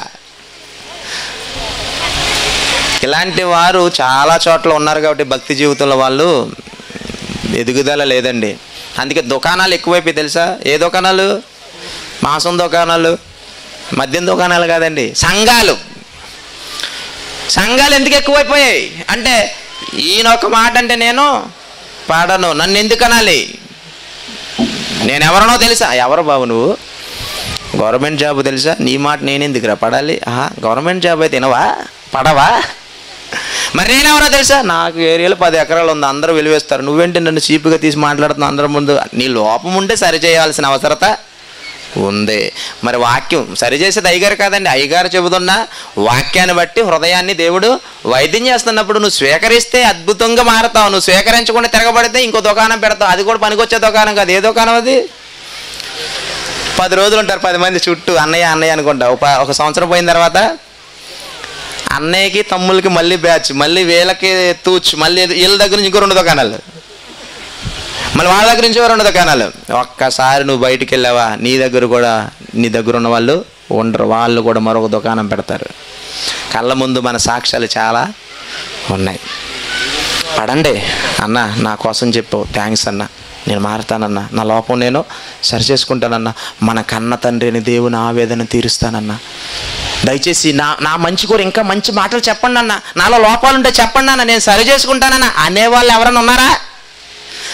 ఇలాంటి వారు చాలా చోట్ల ఉన్నారు కాబట్టి భక్తి జీవితంలో వాళ్ళు ఎదుగుదల లేదండి అందుకే దుకాణాలు ఎక్కువైపోయి తెలుసా ఏ దుకాణాలు మాంసం దుకాణాలు మద్యం దుకాణాలు కాదండి సంఘాలు సంఘాలు ఎందుకు ఎక్కువైపోయాయి అంటే ఈయన ఒక మాట అంటే నేను పాడను నన్ను ఎందుకు అనాలి నేను ఎవరనో తెలుసా ఎవరు బాబు నువ్వు గవర్నమెంట్ జాబ్ తెలుసా నీ మాట నేను ఎందుకురా పడాలి ఆహా గవర్నమెంట్ జాబ్ అయితే వినవా పడవా మరి నేనెవరో తెలుసా నాకు ఏరియాలో పది ఎకరాలు ఉంది అందరూ విలువేస్తారు నువ్వేంటి నన్ను చీపుగా తీసి మాట్లాడుతున్నావు అందరి ముందు నీ లోపం ఉంటే సరి చేయాల్సిన అవసరత ఉంది మరి వాక్యం సరి చేసేది అయ్యగారు కాదండి అయ్యగారు చెబుతున్న వాక్యాన్ని బట్టి హృదయాన్ని దేవుడు వైద్యం చేస్తున్నప్పుడు నువ్వు స్వీకరిస్తే అద్భుతంగా మారతావు నువ్వు స్వీకరించకుండా తిరగబడితే ఇంకో దుకాణం పెడతావు అది కూడా పనికొచ్చే దుకాణం కాదు ఏ దుకాణం అది పది రోజులు ఉంటారు పది మంది చుట్టూ అన్నయ్య అన్నయ్య అనుకుంటా ఒక ఒక సంవత్సరం పోయిన తర్వాత అన్నయ్యకి తమ్ముళ్ళకి మళ్ళీ బ్యాచ్ మళ్ళీ వీళ్ళకి తూచ్ మళ్ళీ వీళ్ళ దగ్గర నుంచి ఇంకో రెండు దుకాణాలు మళ్ళీ వాళ్ళ దగ్గర నుంచి రెండు దుకాణాలు ఒక్కసారి నువ్వు బయటికి వెళ్ళావా నీ దగ్గర కూడా నీ దగ్గర ఉన్న వాళ్ళు ఉండరు వాళ్ళు కూడా మరొక దుకాణం పెడతారు కళ్ళ ముందు మన సాక్ష్యాలు చాలా ఉన్నాయి పడండి అన్న నా కోసం చెప్పు థ్యాంక్స్ అన్న నేను మారుతానన్నా నా లోపం నేను సరి చేసుకుంటానన్నా మన కన్న తండ్రిని దేవుని ఆవేదన తీరుస్తానన్నా దయచేసి నా నా మంచి కూడా ఇంకా మంచి మాటలు చెప్పండి అన్న నాలో లోపాలుంటే చెప్పండి అన్న నేను సరి చేసుకుంటానన్న అనేవాళ్ళు ఎవరైనా ఉన్నారా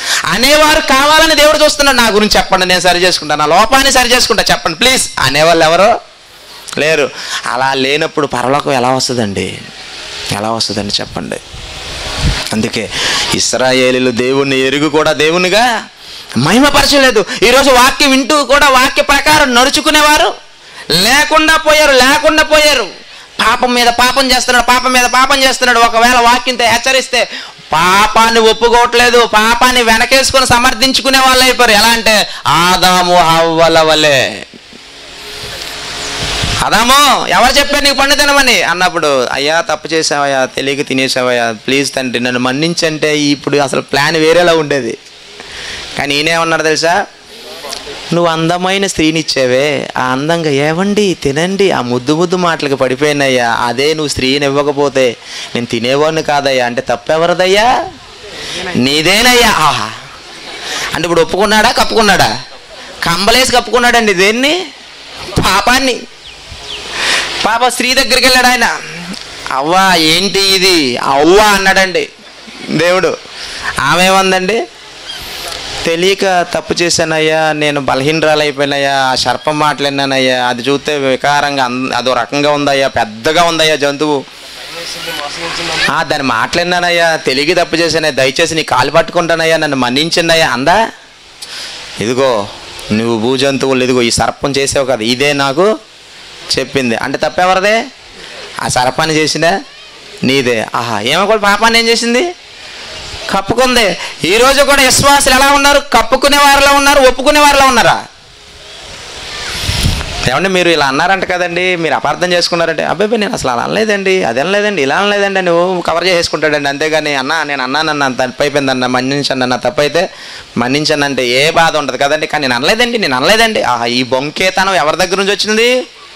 అనేవారు కావాలని దేవుడు చూస్తున్నాడు నా గురించి చెప్పండి నేను సరి చేసుకుంటా నా లోపాన్ని సరి చేసుకుంటా చెప్పండి ప్లీజ్ అనేవాళ్ళు ఎవరు లేరు అలా లేనప్పుడు పరలోకం ఎలా వస్తుందండి ఎలా వస్తుందండి చెప్పండి అందుకే ఇస్రాయేలీలు దేవుణ్ణి ఎరుగు కూడా దేవునిగా మహిమపరచలేదు ఈరోజు వాక్యం వింటూ కూడా వాక్య ప్రకారం నడుచుకునేవారు లేకుండా పోయారు లేకుండా పోయారు పాపం మీద పాపం చేస్తున్నాడు పాపం మీద పాపం చేస్తున్నాడు ఒకవేళ వాక్యంతో హెచ్చరిస్తే పాపాన్ని ఒప్పుకోవట్లేదు పాపాన్ని వెనకేసుకొని సమర్థించుకునే వాళ్ళు అయిపోయారు ఎలా అంటే ఆదాము హవ్వల వలె అదామో ఎవరు చెప్పారు నీకు పండు తినమని అన్నప్పుడు అయ్యా తప్పు చేసావయ్యా తెలియక తినేసావయ్యా ప్లీజ్ తండ్రి నన్ను మన్నించంటే ఇప్పుడు అసలు ప్లాన్ వేరేలా ఉండేది కానీ ఈయనేమన్నాడు తెలుసా నువ్వు అందమైన స్త్రీని ఇచ్చావే ఆ అందంగా ఏవండి తినండి ఆ ముద్దు ముద్దు మాటలకు పడిపోయినయ్యా అదే నువ్వు స్త్రీని ఇవ్వకపోతే నేను తినేవాడిని కాదయ్యా అంటే తప్పెవరిదయ్యా నీదేనయ్యా ఆహా అంటే ఇప్పుడు ఒప్పుకున్నాడా కప్పుకున్నాడా కంబలేసి కప్పుకున్నాడండి దేన్ని పాపాన్ని పాప స్త్రీ దగ్గరికి వెళ్ళాడు ఆయన అవ్వా ఏంటి ఇది అవ్వ అన్నాడండి దేవుడు ఆమె ఏమందండి తెలియక తప్పు చేశానయ్యా నేను బలహీనరాలైపోయినయ్యా ఆ సర్పం మాట్లాడినానయ్యా అది చూస్తే వికారంగా అంద- అదో రకంగా ఉందయ్యా పెద్దగా ఉందయ్యా జంతువు ఆ, దాన్ని మాట్లాడినానయ్యా తెలియక తప్పు చేశానయ్యా దయచేసి నీ కాలు పట్టుకుంటానయ్యా నన్ను మన్నించండి అయ్యా అందా ఇదిగో నువ్వు భూజంతువులు ఇదిగో ఈ సర్పం చేసావు కదా ఇదే నాకు చెప్పింది అంటే తప్పెవరిదే ఆ సర్పాన్ని చేసిందా నీదే ఆహా ఏమో కూడా పాపాన్ని ఏం చేసింది కప్పుకుంది ఈ రోజు కూడా విశ్వాసులు ఎలా ఉన్నారు కప్పుకునే వారిలో ఉన్నారు ఒప్పుకునే వారిలో ఉన్నారా ఏమంటే మీరు ఇలా అన్నారంట కదండి మీరు అపార్థం చేసుకున్నారంటే అబ్బాయి నేను అసలు అలా అనలేదండి అది అనలేదండి ఇలా అనలేదండి నువ్వు కవర్ చేసుకుంటాడండి అంతేగాని అన్న నేను అన్నానన్న తప్పు అయిపోయిందన్న మన్నించండి అన్న తప్పు అయితే మన్నించండి అంటే ఏ బాధ ఉంటుంది కదండి కానీ నేను అనలేదండి నేను అనలేదండి ఆహా ఈ బొంకేతనం ఎవరి దగ్గర నుంచి వచ్చింది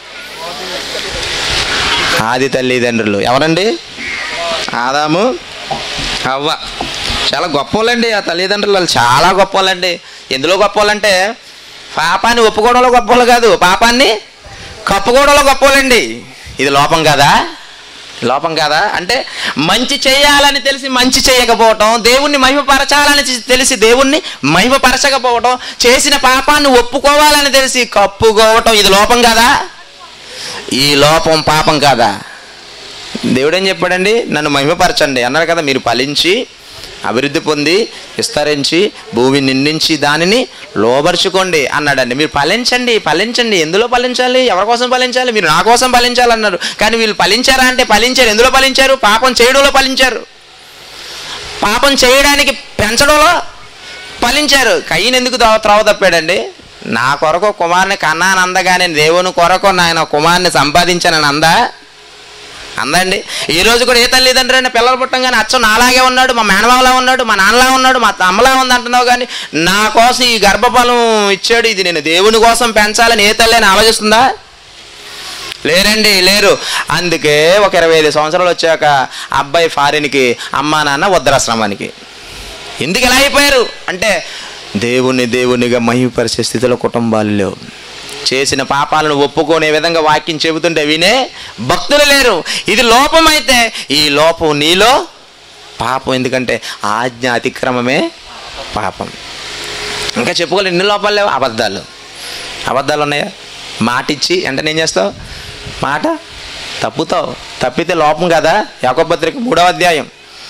ఆది తల్లిదండ్రులు ఎవరండి ఆదాము అవ్వ చాలా గొప్ప వాళ్ళండి ఆ తల్లిదండ్రులు వాళ్ళు చాలా గొప్ప వాళ్ళండి ఎందులో గొప్ప వాళ్ళంటే పాపాన్ని ఒప్పుకోవడంలో గొప్ప వాళ్ళు కాదు పాపాన్ని కప్పుకోవడంలో గొప్ప వాళ్ళండి ఇది లోపం కాదా లోపం కాదా అంటే మంచి చేయాలని తెలిసి మంచి చేయకపోవటం దేవుణ్ణి మహిమపరచాలని తెలిసి దేవుణ్ణి మహిమపరచకపోవటం చేసిన పాపాన్ని ఒప్పుకోవాలని తెలిసి కప్పుకోవటం ఇది లోపం కాదా ఈ లోపం పాపం కాదా దేవుడేం చెప్పాడండి నన్ను మహిమపరచండి అన్నారు కదా మీరు ఫలించి అభివృద్ధి పొంది విస్తరించి భూమి నిండించి దానిని లోబరుచుకోండి అన్నాడండి మీరు ఫలించండి ఫలించండి ఎందులో ఫలించాలి ఎవరి కోసం ఫలించాలి మీరు నా కోసం ఫలించాలన్నారు కానీ వీళ్ళు ఫలించారా అంటే ఫలించారు ఎందులో ఫలించారు పాపం చేయడంలో ఫలించారు పాపం చేయడానికి పెంచడంలో ఫలించారు కయ్యను ఎందుకు త్రోవ- త్రోవ తప్పాడండి నా కొరకు కుమారుని కన్నాను అందగానే దేవుని కొరకు నాయన కుమారుని సంపాదించానని అందా అందండి ఈ రోజు కూడా ఏ తల్లిదండ్రులు అయినా పిల్లలు పుట్టంగానే అచ్చం నాలాగే ఉన్నాడు మా మేనమామలా ఉన్నాడు మా నాన్నలా ఉన్నాడు మా అమ్మలా ఉంది అంటున్నావు కానీ నా కోసం ఈ గర్భఫలం ఇచ్చాడు ఇది నేను దేవుని కోసం పెంచాలని ఏ తల్లి అయినా ఆలోచిస్తుందా లేరండి లేరు అందుకే ఒక ఇరవై ఐదు సంవత్సరాలు వచ్చాక అబ్బాయి ఫారిన్కి అమ్మా నాన్న వద్రాశ్రమానికి ఎందుకు ఎలా అయిపోయారు అంటే దేవుణ్ణి దేవునిగా మహిమపరిచే స్థితిలో కుటుంబాలు లేవు చేసిన పాపాలను ఒప్పుకునే విధంగా వాక్యం చెబుతుంటే వినే భక్తులు లేరు ఇది లోపం అయితే ఈ లోపం నీలో పాపం ఎందుకంటే ఆజ్ఞ అతిక్రమమే పాపం ఇంకా చెప్పుకోలేదు ఎన్ని లోపాలు లేవు అబద్ధాలు అబద్ధాలు ఉన్నాయా మాట ఇచ్చి వెంటనే ఏం చేస్తావు మాట తప్పుతావు తప్పితే లోపం కదా యాకోపత్రిక మూడవ అధ్యాయం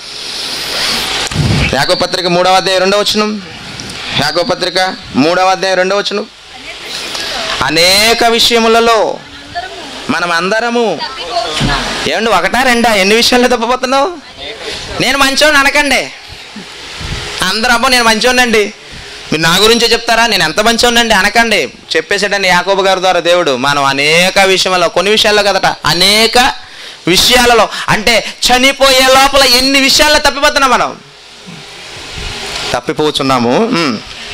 యాకోపత్రిక మూడవ అధ్యాయం రెండవ వచనం యాకోపత్రిక మూడవ అధ్యాయం రెండవ వచనం అనేక విషయములలో మనం అందరము ఏమండి ఒకటా రెండా ఎన్ని విషయాల్లో తప్పపోతున్నావు నేను మంచోని అనకండి అందరూ అబ్బో నేను మంచోనండి మీరు నా గురించే చెప్తారా నేను ఎంత మంచోనండి అనకండి చెప్పేసాడండి యాకోబు గారి ద్వారా దేవుడు మనం అనేక విషయాల్లో కొన్ని విషయాల్లో కదట అనేక విషయాలలో అంటే చనిపోయే లోపల ఎన్ని విషయాల్లో తప్పిపోతున్నాం మనం తప్పిపోతున్నాము ఉమ్.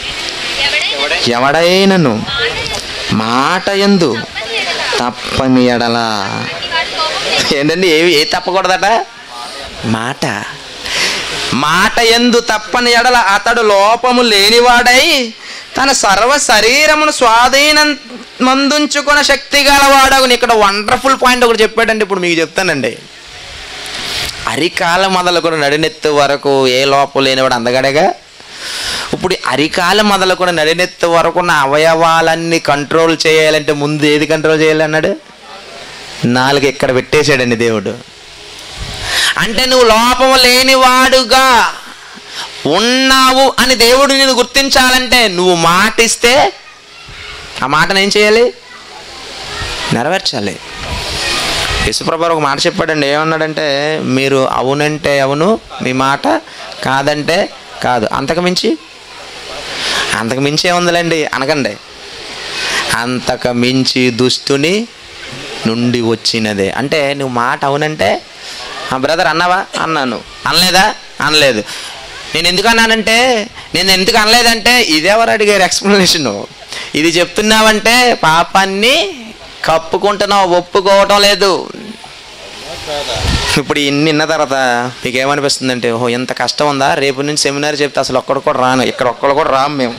ఎవడైనను మాట ఎందు తప్పని ఎడల ఏంటండి ఏవి ఏ తప్పకూడదట మాట మాట ఎందు తప్పని ఎడల అతడు లోపము లేనివాడై తన సర్వ శరీరమును స్వాధీనం మందుంచుకున్న శక్తి గలవాడగుని ఇక్కడ వండర్ఫుల్ పాయింట్ ఒకటి చెప్పాడండి ఇప్పుడు మీకు చెప్తానండి అరికాల మొదలుకొని నడినెత్తు వరకు ఏ లోపం లేనివాడు అందగాడేగా ఇప్పుడు అరికాల మొదలుకొని నడినెత్తి వరకు ఉన్న అవయవాలన్నీ కంట్రోల్ చేయాలంటే ముందు ఏది కంట్రోల్ చేయాలి అన్నాడు నాలుగు ఇక్కడ పెట్టేశాడండి దేవుడు అంటే నువ్వు లోపం లేనివాడుగా ఉన్నావు అని దేవుడు నేను గుర్తించాలంటే నువ్వు మాట ఇస్తే ఆ మాటను ఏం చేయాలి నెరవేర్చాలి యేసుప్రభు ఒక మాట చెప్పాడండి ఏమన్నాడంటే మీరు అవునంటే అవును మీ మాట కాదంటే కాదు అంతకు మించి అంతకు మించి ఏముందిలేండి అనకండి అంతకు మించి దుస్తుని నుండి వచ్చినదే అంటే నువ్వు మాట అవునంటే బ్రదర్ అన్నావా అన్నాను అనలేదా అనలేదు నేను ఎందుకు అన్నానంటే నేను ఎందుకు అనలేదంటే ఇదెవరు అడిగారు ఎక్స్ప్లెనేషన్ ఇది చెప్తున్నావంటే పాపాన్ని కప్పుకుంటున్నావు ఒప్పుకోవటం లేదు ఇప్పుడు ఇన్ని విన్న తర్వాత మీకు ఏమనిపిస్తుంది అంటే ఓహో ఎంత కష్టం ఉందా రేపు నుంచి సెమినార్ చెప్తే అసలు ఒక్కడు కూడా రాను ఇక్కడ ఒక్కడు కూడా రాము మేము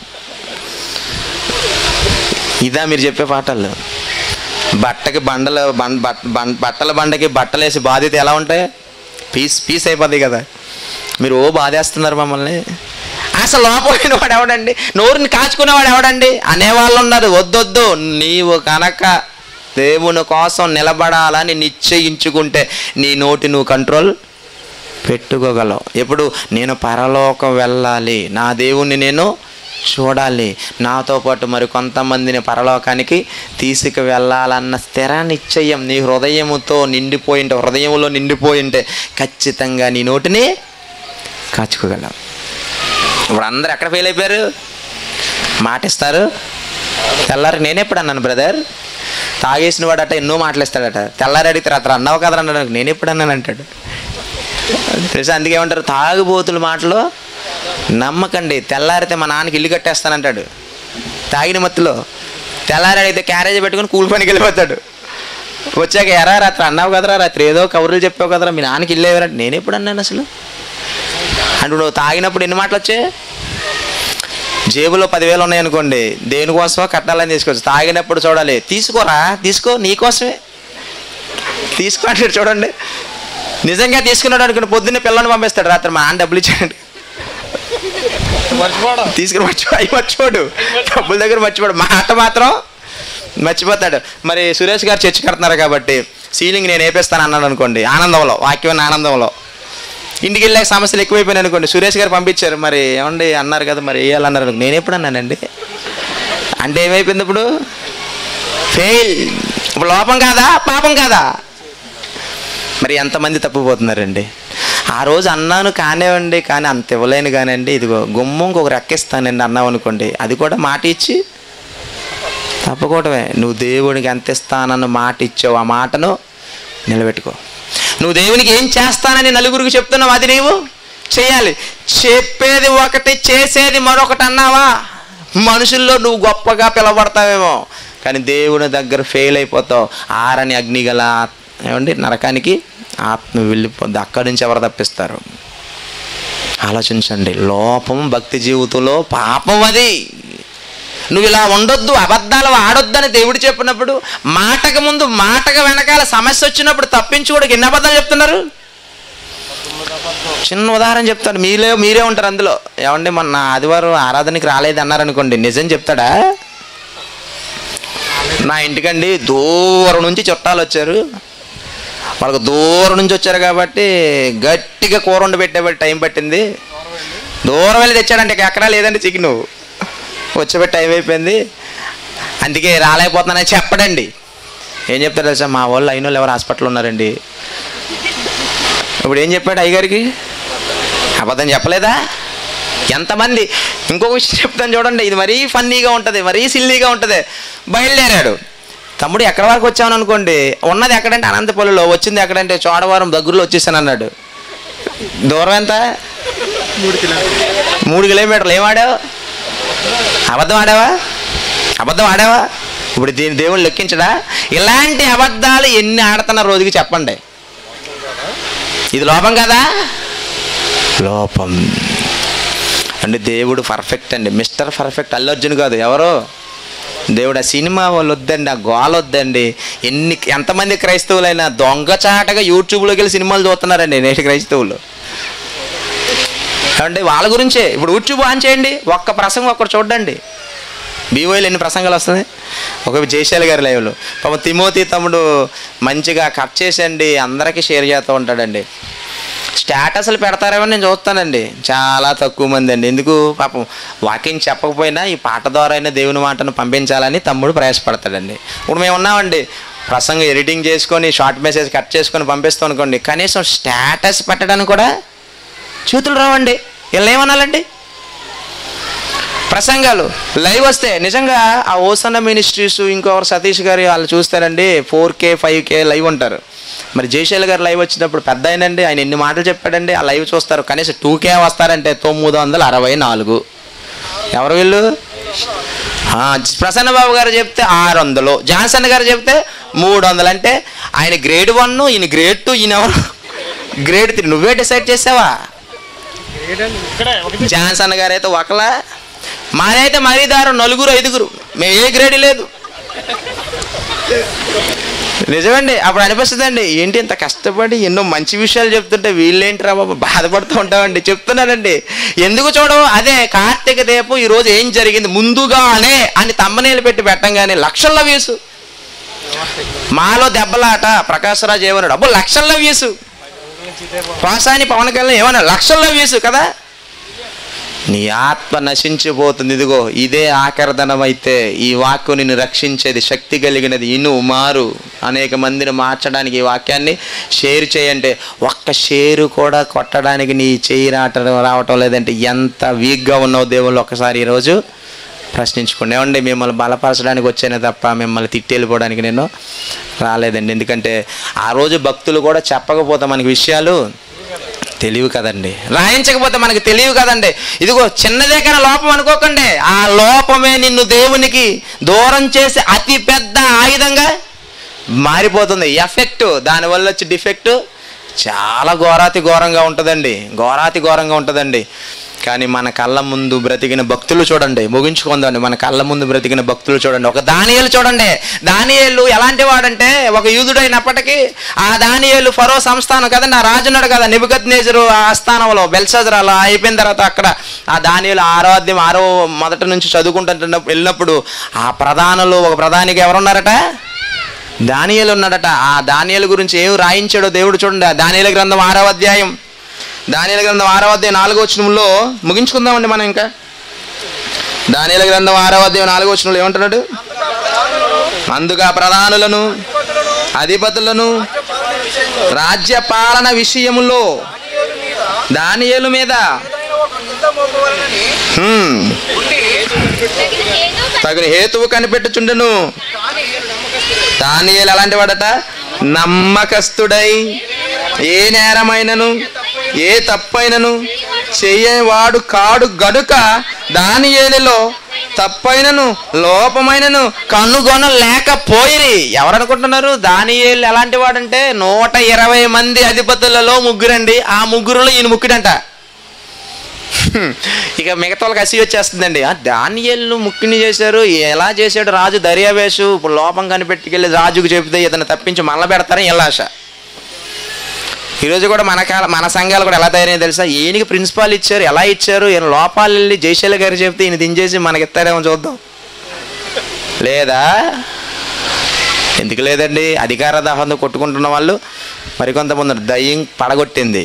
ఇదా మీరు చెప్పే పాటలు బట్టకి బండలు బండ బట్- బం- బట్టల బండకి బట్టలు వేసి బాధ్యత ఎలా ఉంటాయి పీస్ పీస్ అయిపోద్ది కదా మీరు ఓ బాధేస్తున్నారు మమ్మల్ని అసలు లోపలిన వాడు ఎవడండి నోరుని కాచుకునేవాడు ఎవడండి అనేవాళ్ళు ఉన్నారు వద్దొద్దు నీవు కనుక దేవుని కోసం నిలబడాలని నిశ్చయించుకుంటే నీ నోటి నువ్వు కంట్రోల్ పెట్టుకోగలవు ఎప్పుడు నేను పరలోకం వెళ్ళాలి నా దేవుణ్ణి నేను చూడాలి నాతో పాటు మరి కొంతమందిని పరలోకానికి తీసుకు వెళ్ళాలన్న స్థిర నిశ్చయం నీ హృదయముతో నిండిపోయి ఉంటే హృదయంలో నిండిపోయి ఉంటే ఖచ్చితంగా నీ నోటిని కాచుకోగలవు ఇప్పుడు అందరు ఎక్కడ ఫెయిల్ అయిపోయారు మాట ఇస్తారు తెల్లారి నేను ఎప్పుడు అన్నాను బ్రదర్ తాగేసిన వాడట ఎన్నో మాటలు ఇస్తాడట తెల్లారి అడిగితే అతను అన్నావు కదా అన్నాడు నేను ఎప్పుడు అన్నాను అంటాడు తెలుసా అందుకే ఏమంటారు తాగుబోతుల మాటలు నమ్మకండి తెల్లారితే మా నాన్నకి ఇల్లు కట్టేస్తానంటాడు తాగిన మత్తులో తెల్లారి అడిగితే క్యారేజ్ పెట్టుకుని కూలి పనికి వెళ్ళిపోతాడు వచ్చాక ఎరా రాత్రి అన్నావు కదరా రాత్రి ఏదో కబుర్లు చెప్పావు కదరా మీ నాన్నకి ఇల్లు ఎవరంటే నేను ఎప్పుడు అన్నాను అసలు అంటే నువ్వు తాగినప్పుడు ఎన్ని మాటలు వచ్చాయి జేబులో పదివేలు ఉన్నాయనుకోండి దేనికోసమో కట్టాలని తీసుకోవచ్చు తాగినప్పుడు చూడాలి తీసుకోరా తీసుకో నీకోసమే తీసుకో అంటే చూడండి నిజంగా తీసుకున్నాడు అనుకుని పొద్దున్నే పిల్లని పంపిస్తాడు రాత్రి మా నాన్న డబ్బులు ఇచ్చాడు మర్చిపోవడం తీసుకుని మర్చిపో అవి మర్చిపోడు డబ్బుల దగ్గర మర్చిపోడు మాట మాత్రం మర్చిపోతాడు మరి సురేష్ గారు చర్చి కడుతున్నారు కాబట్టి సీలింగ్ నేను వేపేస్తాను అన్నాడు అనుకోండి ఆనందంలో వాక్యం ఆనందంలో ఇంటికి వెళ్ళాక సమస్యలు ఎక్కువైపోయినాయి అనుకోండి సురేష్ గారు పంపించారు మరి ఏమండి అన్నారు కదా మరి వేయాలన్నారు అనుకో. నేను ఎప్పుడు అన్నానండి అంటే ఏమైపోయింది ఇప్పుడు ఫెయిల్ ఇప్పుడు లోపం కాదా పాపం కాదా మరి ఎంతమంది తప్పిపోతున్నారండి ఆ రోజు అన్నాను కానివ్వండి కానీ అంత ఇవ్వలేను కానివ్వండి ఇదిగో గుమ్మంకి ఒక రెక్కిస్తానండి అన్నావు అనుకోండి అది కూడా మాట ఇచ్చి తప్పకూడమే నువ్వు దేవునికి ఎంత ఇస్తానన్న మాట ఇచ్చావు ఆ మాటను నిలబెట్టుకో నువ్వు దేవునికి ఏం చేస్తానని నలుగురికి చెప్తున్నావు అది నీవు చేయాలి చెప్పేది ఒకటి చేసేది మరొకటి అన్నావా మనుషుల్లో నువ్వు గొప్పగా పిలవడతావేమో కానీ దేవుని దగ్గర ఫెయిల్ అయిపోతావు ఆరని అగ్ని గల ఆత్- ఏమండి నరకానికి ఆత్మ వెళ్ళిపోద్ది అక్కడి నుంచి ఎవరు తప్పిస్తారు ఆలోచించండి లోపం భక్తి జీవితంలో పాపం అది నువ్వు ఇలా ఉండొద్దు అబద్ధాలు ఆడొద్దని దేవుడు చెప్పినప్పుడు మాటకు ముందు మాటకు వెనకాల సమస్య వచ్చినప్పుడు తప్పించుకోవడానికి ఎన్ని అబద్ధాలు చెప్తున్నారు చిన్న ఉదాహరణ చెప్తాడు మీరే మీరే ఉంటారు అందులో ఏమండి మొన్న ఆదివారం ఆరాధనకి రాలేదు అన్నారు అనుకోండి నిజం చెప్తాడా నా ఇంటికండి దూరం నుంచి చుట్టాలు వచ్చారు వాళ్ళకి దూరం నుంచి వచ్చారు కాబట్టి గట్టిగా కూర వండి పెట్టేబట్టి టైం పట్టింది దూరం వెళ్ళి తెచ్చాడంటే ఇక ఎక్కడా లేదండి చికెన్ వచ్చేబట్టి టైం అయిపోయింది అందుకే రాలేకపోతున్నానని చెప్పడండి ఏం చెప్తారు తెలుసా మా వాళ్ళు అయిన వాళ్ళు ఎవరు హాస్పిటల్ ఉన్నారండి ఇప్పుడు ఏం చెప్పాడు అయ్యగారికి అబద్ధం చెప్పలేదా ఎంతమంది ఇంకొక విషయం చెప్తాను చూడండి ఇది మరీ ఫన్నీగా ఉంటుంది మరీ సిల్లీగా ఉంటుంది బయలుదేరాడు తమ్ముడు ఎక్కడి వరకు వచ్చామని అనుకోండి ఉన్నది ఎక్కడంటే అనంతపల్లిలో వచ్చింది ఎక్కడంటే చోడవరం దగ్గరలో వచ్చేసాను అన్నాడు దూరం ఎంత మూడు కిలోమీటర్లు ఏం ఆడావు అబద్ధం ఆడావా అబద్ధం ఆడావా ఇప్పుడు దీని దేవుని లెక్కించడా ఇలాంటి అబద్ధాలు ఎన్ని ఆడుతున్న రోజుకి చెప్పండి ఇది లోపం కదా లోపం అంటే దేవుడు పర్ఫెక్ట్ అండి మిస్టర్ పర్ఫెక్ట్ అల్లు అర్జున్ కాదు ఎవరు దేవుడు ఆ సినిమా వాళ్ళు వద్దండి ఆ గోల వద్దండి ఎన్ని ఎంతమంది క్రైస్తవులైనా దొంగచాటగా యూట్యూబ్లోకి వెళ్ళి సినిమాలు చూస్తున్నారండి నేటి క్రైస్తవులు అంటే వాళ్ళ గురించే ఇప్పుడు యూట్యూబ్ ఆన్ చేయండి ఒక్క ప్రసంగం ఒక్కటి చూడండి బీఓలో ఎన్ని ప్రసంగాలు వస్తుంది ఒక జయశాలి గారి లైవ్లో పాపం తిమోతి తమ్ముడు మంచిగా కట్ చేసండి అందరికీ షేర్ చేస్తూ ఉంటాడండి స్టేటస్లు పెడతారేమో నేను చూస్తానండి చాలా తక్కువ మంది అండి ఎందుకు పాపం వాకింగ్ చెప్పకపోయినా ఈ పాట ద్వారా అయినా దేవుని మాటను పంపించాలని తమ్ముడు ప్రయాసపడతాడండి ఇప్పుడు మేము ఉన్నామండి ప్రసంగం ఎడిటింగ్ చేసుకొని షార్ట్ మెసేజ్ కట్ చేసుకొని పంపిస్తాం అనుకోండి కనీసం స్టేటస్ పెట్టడానికి కూడా చూతులు రావండి వీళ్ళు ఏమనాలండి ప్రసంగాలు లైవ్ వస్తే నిజంగా ఆ ఓసన్న మినిస్ట్రీస్ ఇంకొకరు సతీష్ గారి వాళ్ళు చూస్తారండి four K five K live ఉంటారు మరి జయశైల్ గారు లైవ్ వచ్చినప్పుడు పెద్ద ఆయనండి ఆయన ఎన్ని మాటలు చెప్పాడండి ఆ లైవ్ చూస్తారు కనీసం టూ కే వస్తారంటే తొమ్మిది వందల అరవై నాలుగు ఎవరు వీళ్ళు ఆ, ప్రసన్న బాబు గారు చెప్తే ఆరు వందలు జాన్సన్ గారు చెప్తే మూడు వందలు అంటే ఆయన గ్రేడ్ వన్ ఈయన గ్రేడ్ టూ ఈయన ఎవరు గ్రేడ్ త్రీ నువ్వే డిసైడ్ చేసావా ఇక్కడే ఒకటి జాన్సన్ గారు అయితే ఒకలా మాదైతే మరీ దారు నలుగురు ఐదుగురు మేము ఏ గ్రేడ్ లేదు నిజమండి అప్పుడు అనిపిస్తుందండి ఏంటి ఇంత కష్టపడి ఎన్నో మంచి విషయాలు చెప్తుంటే వీళ్ళేంటిరా బాబు బాధపడుతూ ఉంటామండి చెప్తున్నానండి ఎందుకు చూడవు అదే కార్తీక దీపం ఈరోజు ఏం జరిగింది ముందుగానే అని తమ్మనేలు పెట్టి పెట్టంగానే లక్షల వ్యూస్ మాలో దెబ్బలాట ప్రకాశరాజు ఏమన్నాడు అబ్బో లక్షల వ్యూస్ పాసాని పవన్ కళ్యాణ్ ఏమన్నా లక్షల్లో వ్యూస్ కదా నీ ఆత్మ నశించిపోతుంది ఇదిగో ఇదే ఆకర్ధనం అయితే ఈ వాక్కు నిన్ను రక్షించేది శక్తి కలిగినది ఇను మారు అనేక మందిని మార్చడానికి ఈ వాక్యాన్ని షేర్ చేయంటే ఒక్క షేరు కూడా కొట్టడానికి నీ చేయి రావటం రావటం లేదంటే ఎంత వీక్గా ఉన్నావు దేవుళ్ళు ఒక్కసారి ఈరోజు ప్రశ్నించుకోండి ఏమండి మిమ్మల్ని బలపరచడానికి వచ్చానే తప్ప మిమ్మల్ని తిట్టి వెళ్ళిపోవడానికి నేను రాలేదండి ఎందుకంటే ఆ రోజు భక్తులు కూడా చెప్పకపోతే మనకి విషయాలు తెలియవు కదండి రాయించకపోతే మనకి తెలియవు కదండి ఇదిగో చిన్నదే కానీ లోపం అనుకోకండి ఆ లోపమే నిన్ను దేవునికి దూరం చేసి అతి పెద్ద ఆయుధంగా మారిపోతుంది ఎఫెక్ట్ దానివల్ల వచ్చి డిఫెక్ట్ చాలా ఘోరాతి ఘోరంగా ఉంటుందండి ఘోరాతి ఘోరంగా ఉంటుందండి కానీ మన కళ్ళ ముందు బ్రతికిన భక్తులు చూడండి ముగించుకుందండి మన కళ్ళ ముందు బ్రతికిన భక్తులు చూడండి ఒక దానియేలు చూడండి దానియేలు ఎలాంటి వాడంటే ఒక యూదుడైనప్పటికీ ఆ దానియేలు ఫరో సంస్థానం కదండి ఆ రాజున్నాడు కదా నిబుకత్ నేజరు ఆ స్థానంలో బెల్సజర్ అలా అయిపోయిన తర్వాత అక్కడ ఆ దానియేలు ఆరోగ్యం ఆరో మొదటి నుంచి చదువుకుంటున్న వెళ్ళినప్పుడు ఆ ప్రధానులు ఒక ప్రధానికి ఎవరున్నారట దానియేలు ఉన్నాడట ఆ దానియేలు గురించి ఏం రాయించాడో దేవుడు చూడండి ఆ దానియేలు గ్రంథం ఆరవ అధ్యాయం దానియేలు గ్రంథం ఆరవ అధ్యాయం నాలుగో వచనంలో ముగించుకుందామండి మనం ఇంకా దానియేలు గ్రంథం ఆరవ అధ్యాయం నాలుగో వచనంలో ఏమంటున్నాడు అందుగా ప్రధానులను అధిపతులను రాజ్య పాలన విషయములో దానియేలు మీద హ్మ్, తగిన హేతు తగిన హేతువు కనిపెట్టుచుండెను దానియేలు అలాంటి వాడట నమ్మకస్తుడై ఏ నేరమైనను ఏ తప్పైనను చెయ్యవాడు కాడు గనుక దానియేలులో తప్పైనను లోపమైనను కనుగొనలేకపోయి ఎవరనుకుంటున్నారు దానియేలు ఎలాంటి వాడంటే నూట ఇరవై మంది అధిపతులలో ముగ్గురండి ఆ ముగ్గురులో ఈయన ముగ్గుడంట హ్మ్. ఇక మిగతా వాళ్ళకి అసి వచ్చేస్తుందండి ఆ దానియేలు ముక్కిని చేశారు ఎలా చేశాడు రాజు దర్యావేషు ఇప్పుడు లోపం కనిపెట్టుకెళ్ళి రాజుకు చెబితే ఇతను తప్పించి మళ్ళా పెడతారని ఎలా ఆశ ఈరోజు కూడా మన కాల మన సంఘాలు కూడా ఎలా తయారైనా తెలుసా ఈయనకి ప్రిన్సిపాల్ ఇచ్చారు ఎలా ఇచ్చారు ఈయన లోపాలు వెళ్ళి జయశైల గారు చెప్తే ఈయన దించేసి మనకి ఇస్తారేమో చూద్దాం లేదా ఎందుకు లేదండి అధికార దాహంతో కొట్టుకుంటున్న వాళ్ళు మరికొంతమంది ఉన్నారు. దయ్యం పడగొట్టింది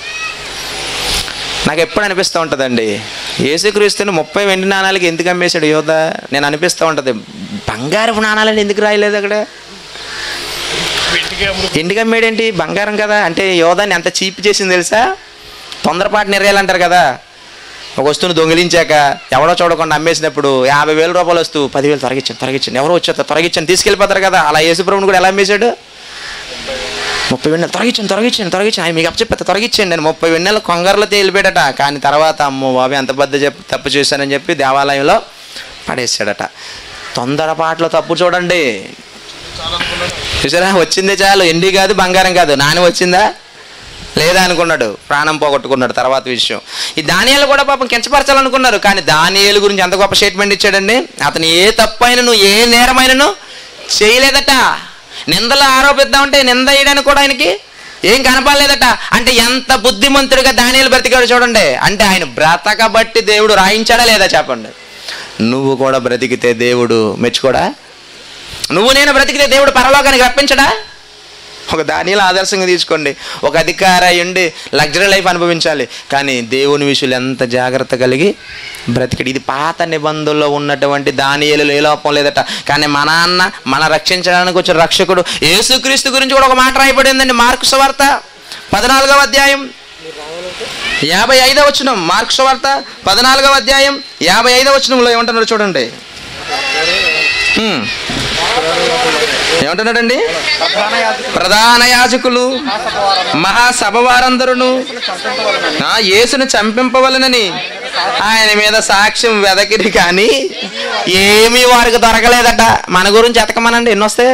నాకు ఎప్పుడు అనిపిస్తూ ఉంటుందండి యేసుక్రీస్తుని ముప్పై వెండి నాణాలకి ఎందుకు అమ్మేశాడు యోధ నేను అనిపిస్తూ ఉంటుంది బంగారపు నాణాలని ఎందుకు రాయలేదు అక్కడ ఇంటికి అమ్ముడు ఎందుకు అమ్మేడేంటి బంగారం కదా అంటే యోధాన్ని ఎంత చీప్ చేసింది తెలుసా తొందరపాటు నిర్యాలు అంటారు కదా ఒక వస్తువును దొంగిలించాక ఎవడో చూడకుండా అమ్మేసినప్పుడు యాభై వేల రూపాయలు వస్తూ పదివేలు తొలగించండి తొలగించండి ఎవరో వచ్చారు తొలగించండి తీసుకెళ్ళిపోతారు కదా అలా యేసుప్రభుని కూడా ఎలా అమ్మేశాడు ముప్పై వెన్నెలు తొలగించండి తొలగించండి తొలగించండి ఆయన మీకు అప్పచెప్పేత తొలగించండి నేను ముప్పై వెన్నెల కొంగరలో తేలిపోయాడట కానీ తర్వాత అమ్మో బాబు ఎంత పెద్ద చెప్పి తప్పు చేశానని చెప్పి దేవాలయంలో పడేసాడట తొందరపాట్లో తప్పు చూడండి చూసారా వచ్చిందే చాలు ఎండి కాదు బంగారం కాదు నాని వచ్చిందా లేదా అనుకున్నాడు ప్రాణం పోగొట్టుకున్నాడు తర్వాత విషయం ఈ దానియాలు కూడా పాపం కించపరచాలనుకున్నారు కానీ దానియాలు గురించి ఎంత గొప్ప స్టేట్మెంట్ ఇచ్చాడండి అతను ఏ తప్పైనను ఏ నేరమైనను చేయలేదట నిందలు ఆరోపిద్దామంటే నింద వేయడానికి కూడా ఆయనకి ఏం కనపడలేదట అంటే ఎంత బుద్ధిమంతుడిగా దానిలు బ్రతికాడు చూడండి అంటే ఆయన బ్రతకబట్టి దేవుడు రాయించాడా లేదా చెప్పండి నువ్వు కూడా బ్రతికితే దేవుడు మెచ్చుకోడా నువ్వు నేను బ్రతికితే దేవుడు పరలోకానికి రప్పించడా ఒక దానిలో ఆదర్శంగా తీసుకోండి ఒక అధికార ఉండి లగ్జరీ లైఫ్ అనుభవించాలి కానీ దేవుని విషయంలో ఎంత జాగ్రత్త కలిగి బ్రతికడు ఇది పాత నిబంధనలో ఉన్నటువంటి దానియలు ఏ లోపం లేదట కానీ మా నాన్న మన రక్షించడానికి వచ్చిన రక్షకుడు యేసుక్రీస్తు గురించి కూడా ఒక మాట రాయబడిందండి మార్కు సువార్త పద్నాలుగవ అధ్యాయం యాభై ఐదవ వచనం మార్కు సువార్త పద్నాలుగవ అధ్యాయం యాభై ఐదవ వచనంలో ఏమంటున్నాడు చూడండి హ్మ్. ఏమంటున్నాడండి ప్రధాన యాజకులు మహాసభ వారందరూ ఆ యేసును చంపింపవలనని ఆయన మీద సాక్ష్యం వెదకిరి కానీ ఏమీ వారికి దొరకలేదట మన గురించి ఎతకమనండి ఎన్ని వస్తే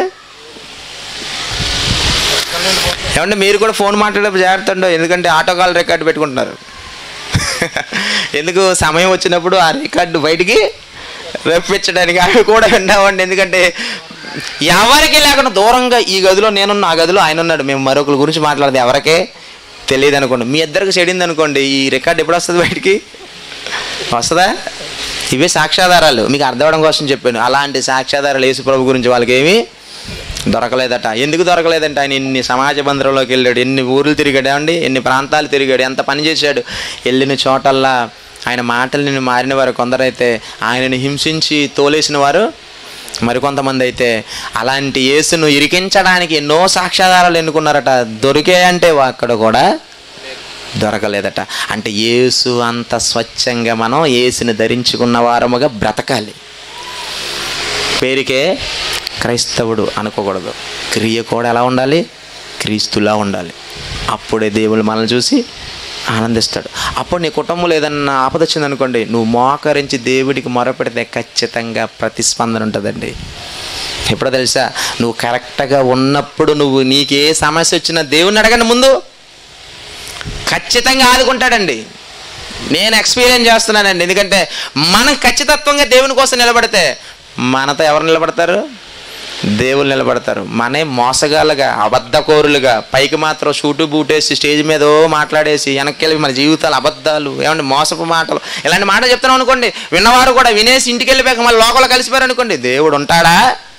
ఏమంటే మీరు కూడా ఫోన్ మాట్లాడేటప్పుడు జాగ్రత్త ఉండో ఎందుకంటే ఆటో కాల్ రికార్డు పెట్టుకుంటున్నారు ఎందుకు సమయం వచ్చినప్పుడు ఆ రికార్డు బయటికి రప్పించడానికి అవి కూడా విన్నామండి ఎందుకంటే ఎవరికి లేకుండా దూరంగా ఈ గదిలో నేనున్న ఆ గదిలో ఆయన ఉన్నాడు మేము మరొకరి గురించి మాట్లాడదు ఎవరికే తెలియదు అనుకోండి మీ ఇద్దరికి చెడింది అనుకోండి ఈ రికార్డ్ ఎప్పుడు వస్తుంది బయటికి వస్తుందా ఇవే సాక్ష్యాధారాలు మీకు అర్థం అవడం కోసం చెప్పాను అలాంటి సాక్ష్యాధారాలు యేసు ప్రభు గురించి వాళ్ళకి ఏమీ దొరకలేదట ఎందుకు దొరకలేదంటే ఆయన ఎన్ని సమాజ బంధంలోకి వెళ్ళాడు ఎన్ని ఊర్లు తిరిగాడు అండి ఎన్ని ప్రాంతాలు తిరిగాడు ఎంత పని చేశాడు వెళ్ళిన చోటల్లా ఆయన మాటలు మారిన వారు కొందరైతే ఆయనను హింసించి తోలేసిన వారు మరికొంతమంది అయితే అలాంటి యేసును ఇరికించడానికి ఎన్నో సాక్ష్యాధారాలు ఎన్నుకున్నారట దొరికే అంటే అక్కడ కూడా దొరకలేదట అంటే యేసు అంత స్వచ్ఛంగా మనం యేసుని ధరించుకున్న వారముగా బ్రతకాలి పేరుకే క్రైస్తవుడు అనుకోకూడదు క్రియ కూడా ఎలా ఉండాలి క్రీస్తులా ఉండాలి అప్పుడే దేవుడు మనల్ని చూసి ఆనందిస్తాడు అప్పుడు నీ కుటుంబంలో ఏదన్నా ఆపద వచ్చిందనుకోండి నువ్వు మోకరించి దేవుడికి మొరపెడితే ఖచ్చితంగా ప్రతిస్పందన ఉంటుందండి ఎప్పుడో తెలుసా నువ్వు కరెక్ట్గా ఉన్నప్పుడు నువ్వు నీకే సమస్య వచ్చినా దేవుణ్ణి అడగండి ముందు ఖచ్చితంగా ఆదుకుంటాడండి నేను ఎక్స్పీరియన్స్ చేస్తున్నానండి ఎందుకంటే మనం ఖచ్చితత్వంగా దేవుని కోసం నిలబడితే మనతో ఎవరు నిలబడతారు దేవుళ్ళు నిలబడతారు మనే మోసగాళ్ళగా అబద్ధకోరులుగా పైకి మాత్రం షూటు బూటేసి స్టేజ్ మీద ఓ మాట్లాడేసి వెనక్కి వెళ్ళి మన జీవితాలు అబద్ధాలు ఏమంటే మోసపు మాటలు ఇలాంటి మాట చెప్తున్నాం అనుకోండి విన్నవారు కూడా వినేసి ఇంటికి వెళ్ళిపోయాక మళ్ళీ లోకల్లో కలిసిపోయారు అనుకోండి దేవుడు ఉంటాడా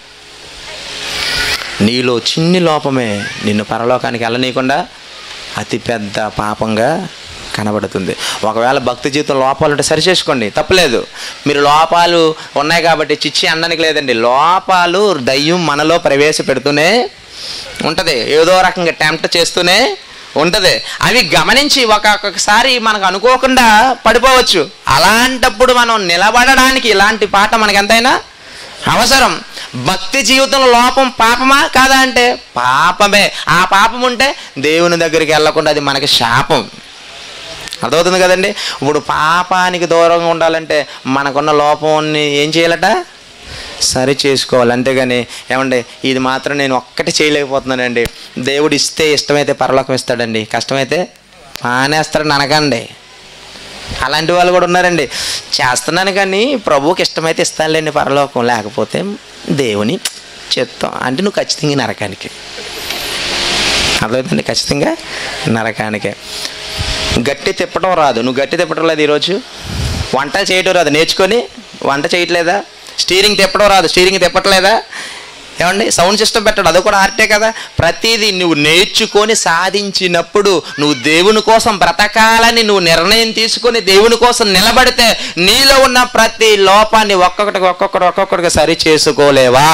నీలో చిన్ని లోపమే నిన్ను పరలోకానికి వెళ్ళనీయకుండా అతి పెద్ద పాపంగా కనబడుతుంది ఒకవేళ భక్తి జీవితం లోపాలు ఉంటే సరి చేసుకోండి తప్పలేదు మీరు లోపాలు ఉన్నాయి కాబట్టి చిచ్చి అనడానికి లేదండి లోపాలు దయ్యం మనలో ప్రవేశపెడుతూనే ఉంటుంది ఏదో రకంగా టెంప్ట్ చేస్తూనే ఉంటుంది అవి గమనించి ఒక్కొక్కసారి మనకు అనుకోకుండా పడిపోవచ్చు అలాంటప్పుడు మనం నిలబడడానికి ఇలాంటి పాట మనకి ఎంతైనా అవసరం భక్తి జీవితంలో లోపం పాపమా కాదా అంటే పాపమే ఆ పాపం ఉంటే దేవుని దగ్గరికి వెళ్ళకుండా అది మనకి శాపం అర్థమవుతుంది కదండి ఇప్పుడు పాపానికి దూరంగా ఉండాలంటే మనకున్న లోపాన్ని ఏం చేయాలట సరి చేసుకోవాలి అంతేగాని ఏమండి ఇది మాత్రం నేను ఒక్కటి చేయలేకపోతున్నానండి దేవుడు ఇస్తే ఇష్టమైతే పరలోకం ఇస్తాడండి కష్టమైతే మానేస్తాడని అనకండి అలాంటి వాళ్ళు కూడా ఉన్నారండి చేస్తున్నాను కానీ ప్రభువుకి ఇష్టమైతే ఇస్తానులేండి పరలోకం లేకపోతే దేవుని చెప్తాం అంటే నువ్వు ఖచ్చితంగా నరకానికి అర్థమవుతుంది ఖచ్చితంగా నరకానికే గట్టి తిప్పడం రాదు నువ్వు గట్టి తిప్పడం లేదు ఈరోజు వంట చేయడం రాదు నేర్చుకొని వంట చేయట్లేదా స్టీరింగ్ తిప్పడం రాదు స్టీరింగ్ తిప్పట్లేదా ఏమండి సౌండ్ సిస్టమ్ పెట్టడం అది కూడా ఆర్టే కదా ప్రతిదీ నువ్వు నేర్చుకొని సాధించినప్పుడు నువ్వు దేవుని కోసం బ్రతకాలని నువ్వు నిర్ణయం తీసుకొని దేవుని కోసం నిలబడితే నీలో ఉన్న ప్రతి లోపాన్ని ఒక్కొక్కటి ఒక్కొక్కటి ఒక్కొక్కటిగా సరి చేసుకోలేవా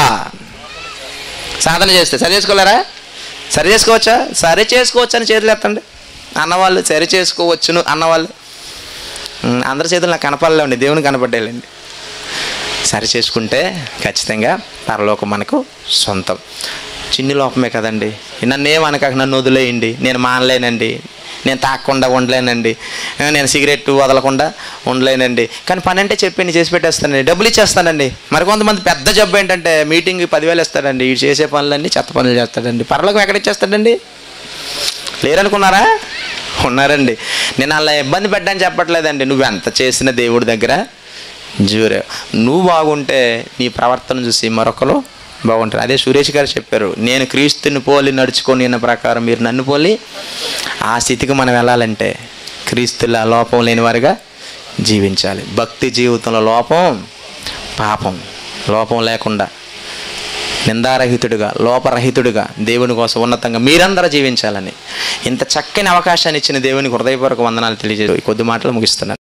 సాధన చేస్తే సరి చేసుకోలేరా సరి చేసుకోవచ్చా సరి చేసుకోవచ్చు అని చేతులు ఎత్తండి అన్నవాళ్ళు సరి చేసుకోవచ్చును అన్నవాళ్ళు ఉమ్, అందరి చేతులు నాకు కనపడలేండి దేవుని కనపడేయాలండి సరి చేసుకుంటే ఖచ్చితంగా పరలోకం మనకు సొంతం చిన్ని లోపమే కదండి నన్ను ఏమనక నన్ను వదిలేయండి నేను మానలేనండి నేను తాగకుండా ఉండలేనండి ఆ, నేను సిగరెట్ వదలకుండా ఉండలేనండి కానీ పని అంటే చెప్పి చేసి పెట్టేస్తానండి డబ్బులు ఇచ్చేస్తానండి మరి కొంతమంది పెద్ద జబ్బు ఏంటంటే మీటింగ్ పదివేలు ఇస్తాడండి వీడు చేసే పనులన్నీ చెత్త పనులు చేస్తాడండి పరలోకం ఎక్కడ ఇచ్చేస్తాడండి లేరనుకున్నారా ఉన్నారండి నేను అలా ఇబ్బంది పెట్టని చెప్పట్లేదండి నువ్వు ఎంత చేసిన దేవుడి దగ్గర జూరే నువ్వు బాగుంటే నీ ప్రవర్తన చూసి మరొకరు బాగుంటుంది అదే సురేష్ గారు చెప్పారు నేను క్రీస్తుని పోలి నడుచుకొని ఉన్న ప్రకారం మీరు నన్ను పోలి ఆ స్థితికి మనం వెళ్ళాలంటే క్రీస్తుల లోపం లేని వారిగా జీవించాలి భక్తి జీవితంలో లోపం పాపం లోపం లేకుండా నిందారహితుడిగా లోపరహితుడిగా దేవుని కోసం ఉన్నతంగా మీరందరూ జీవించాలని ఇంత చక్కని అవకాశాన్ని ఇచ్చిన దేవునికి హృదయపూర్వక వందనాలు తెలియజేసి కొద్ది మాటలు ముగిస్తున్నాను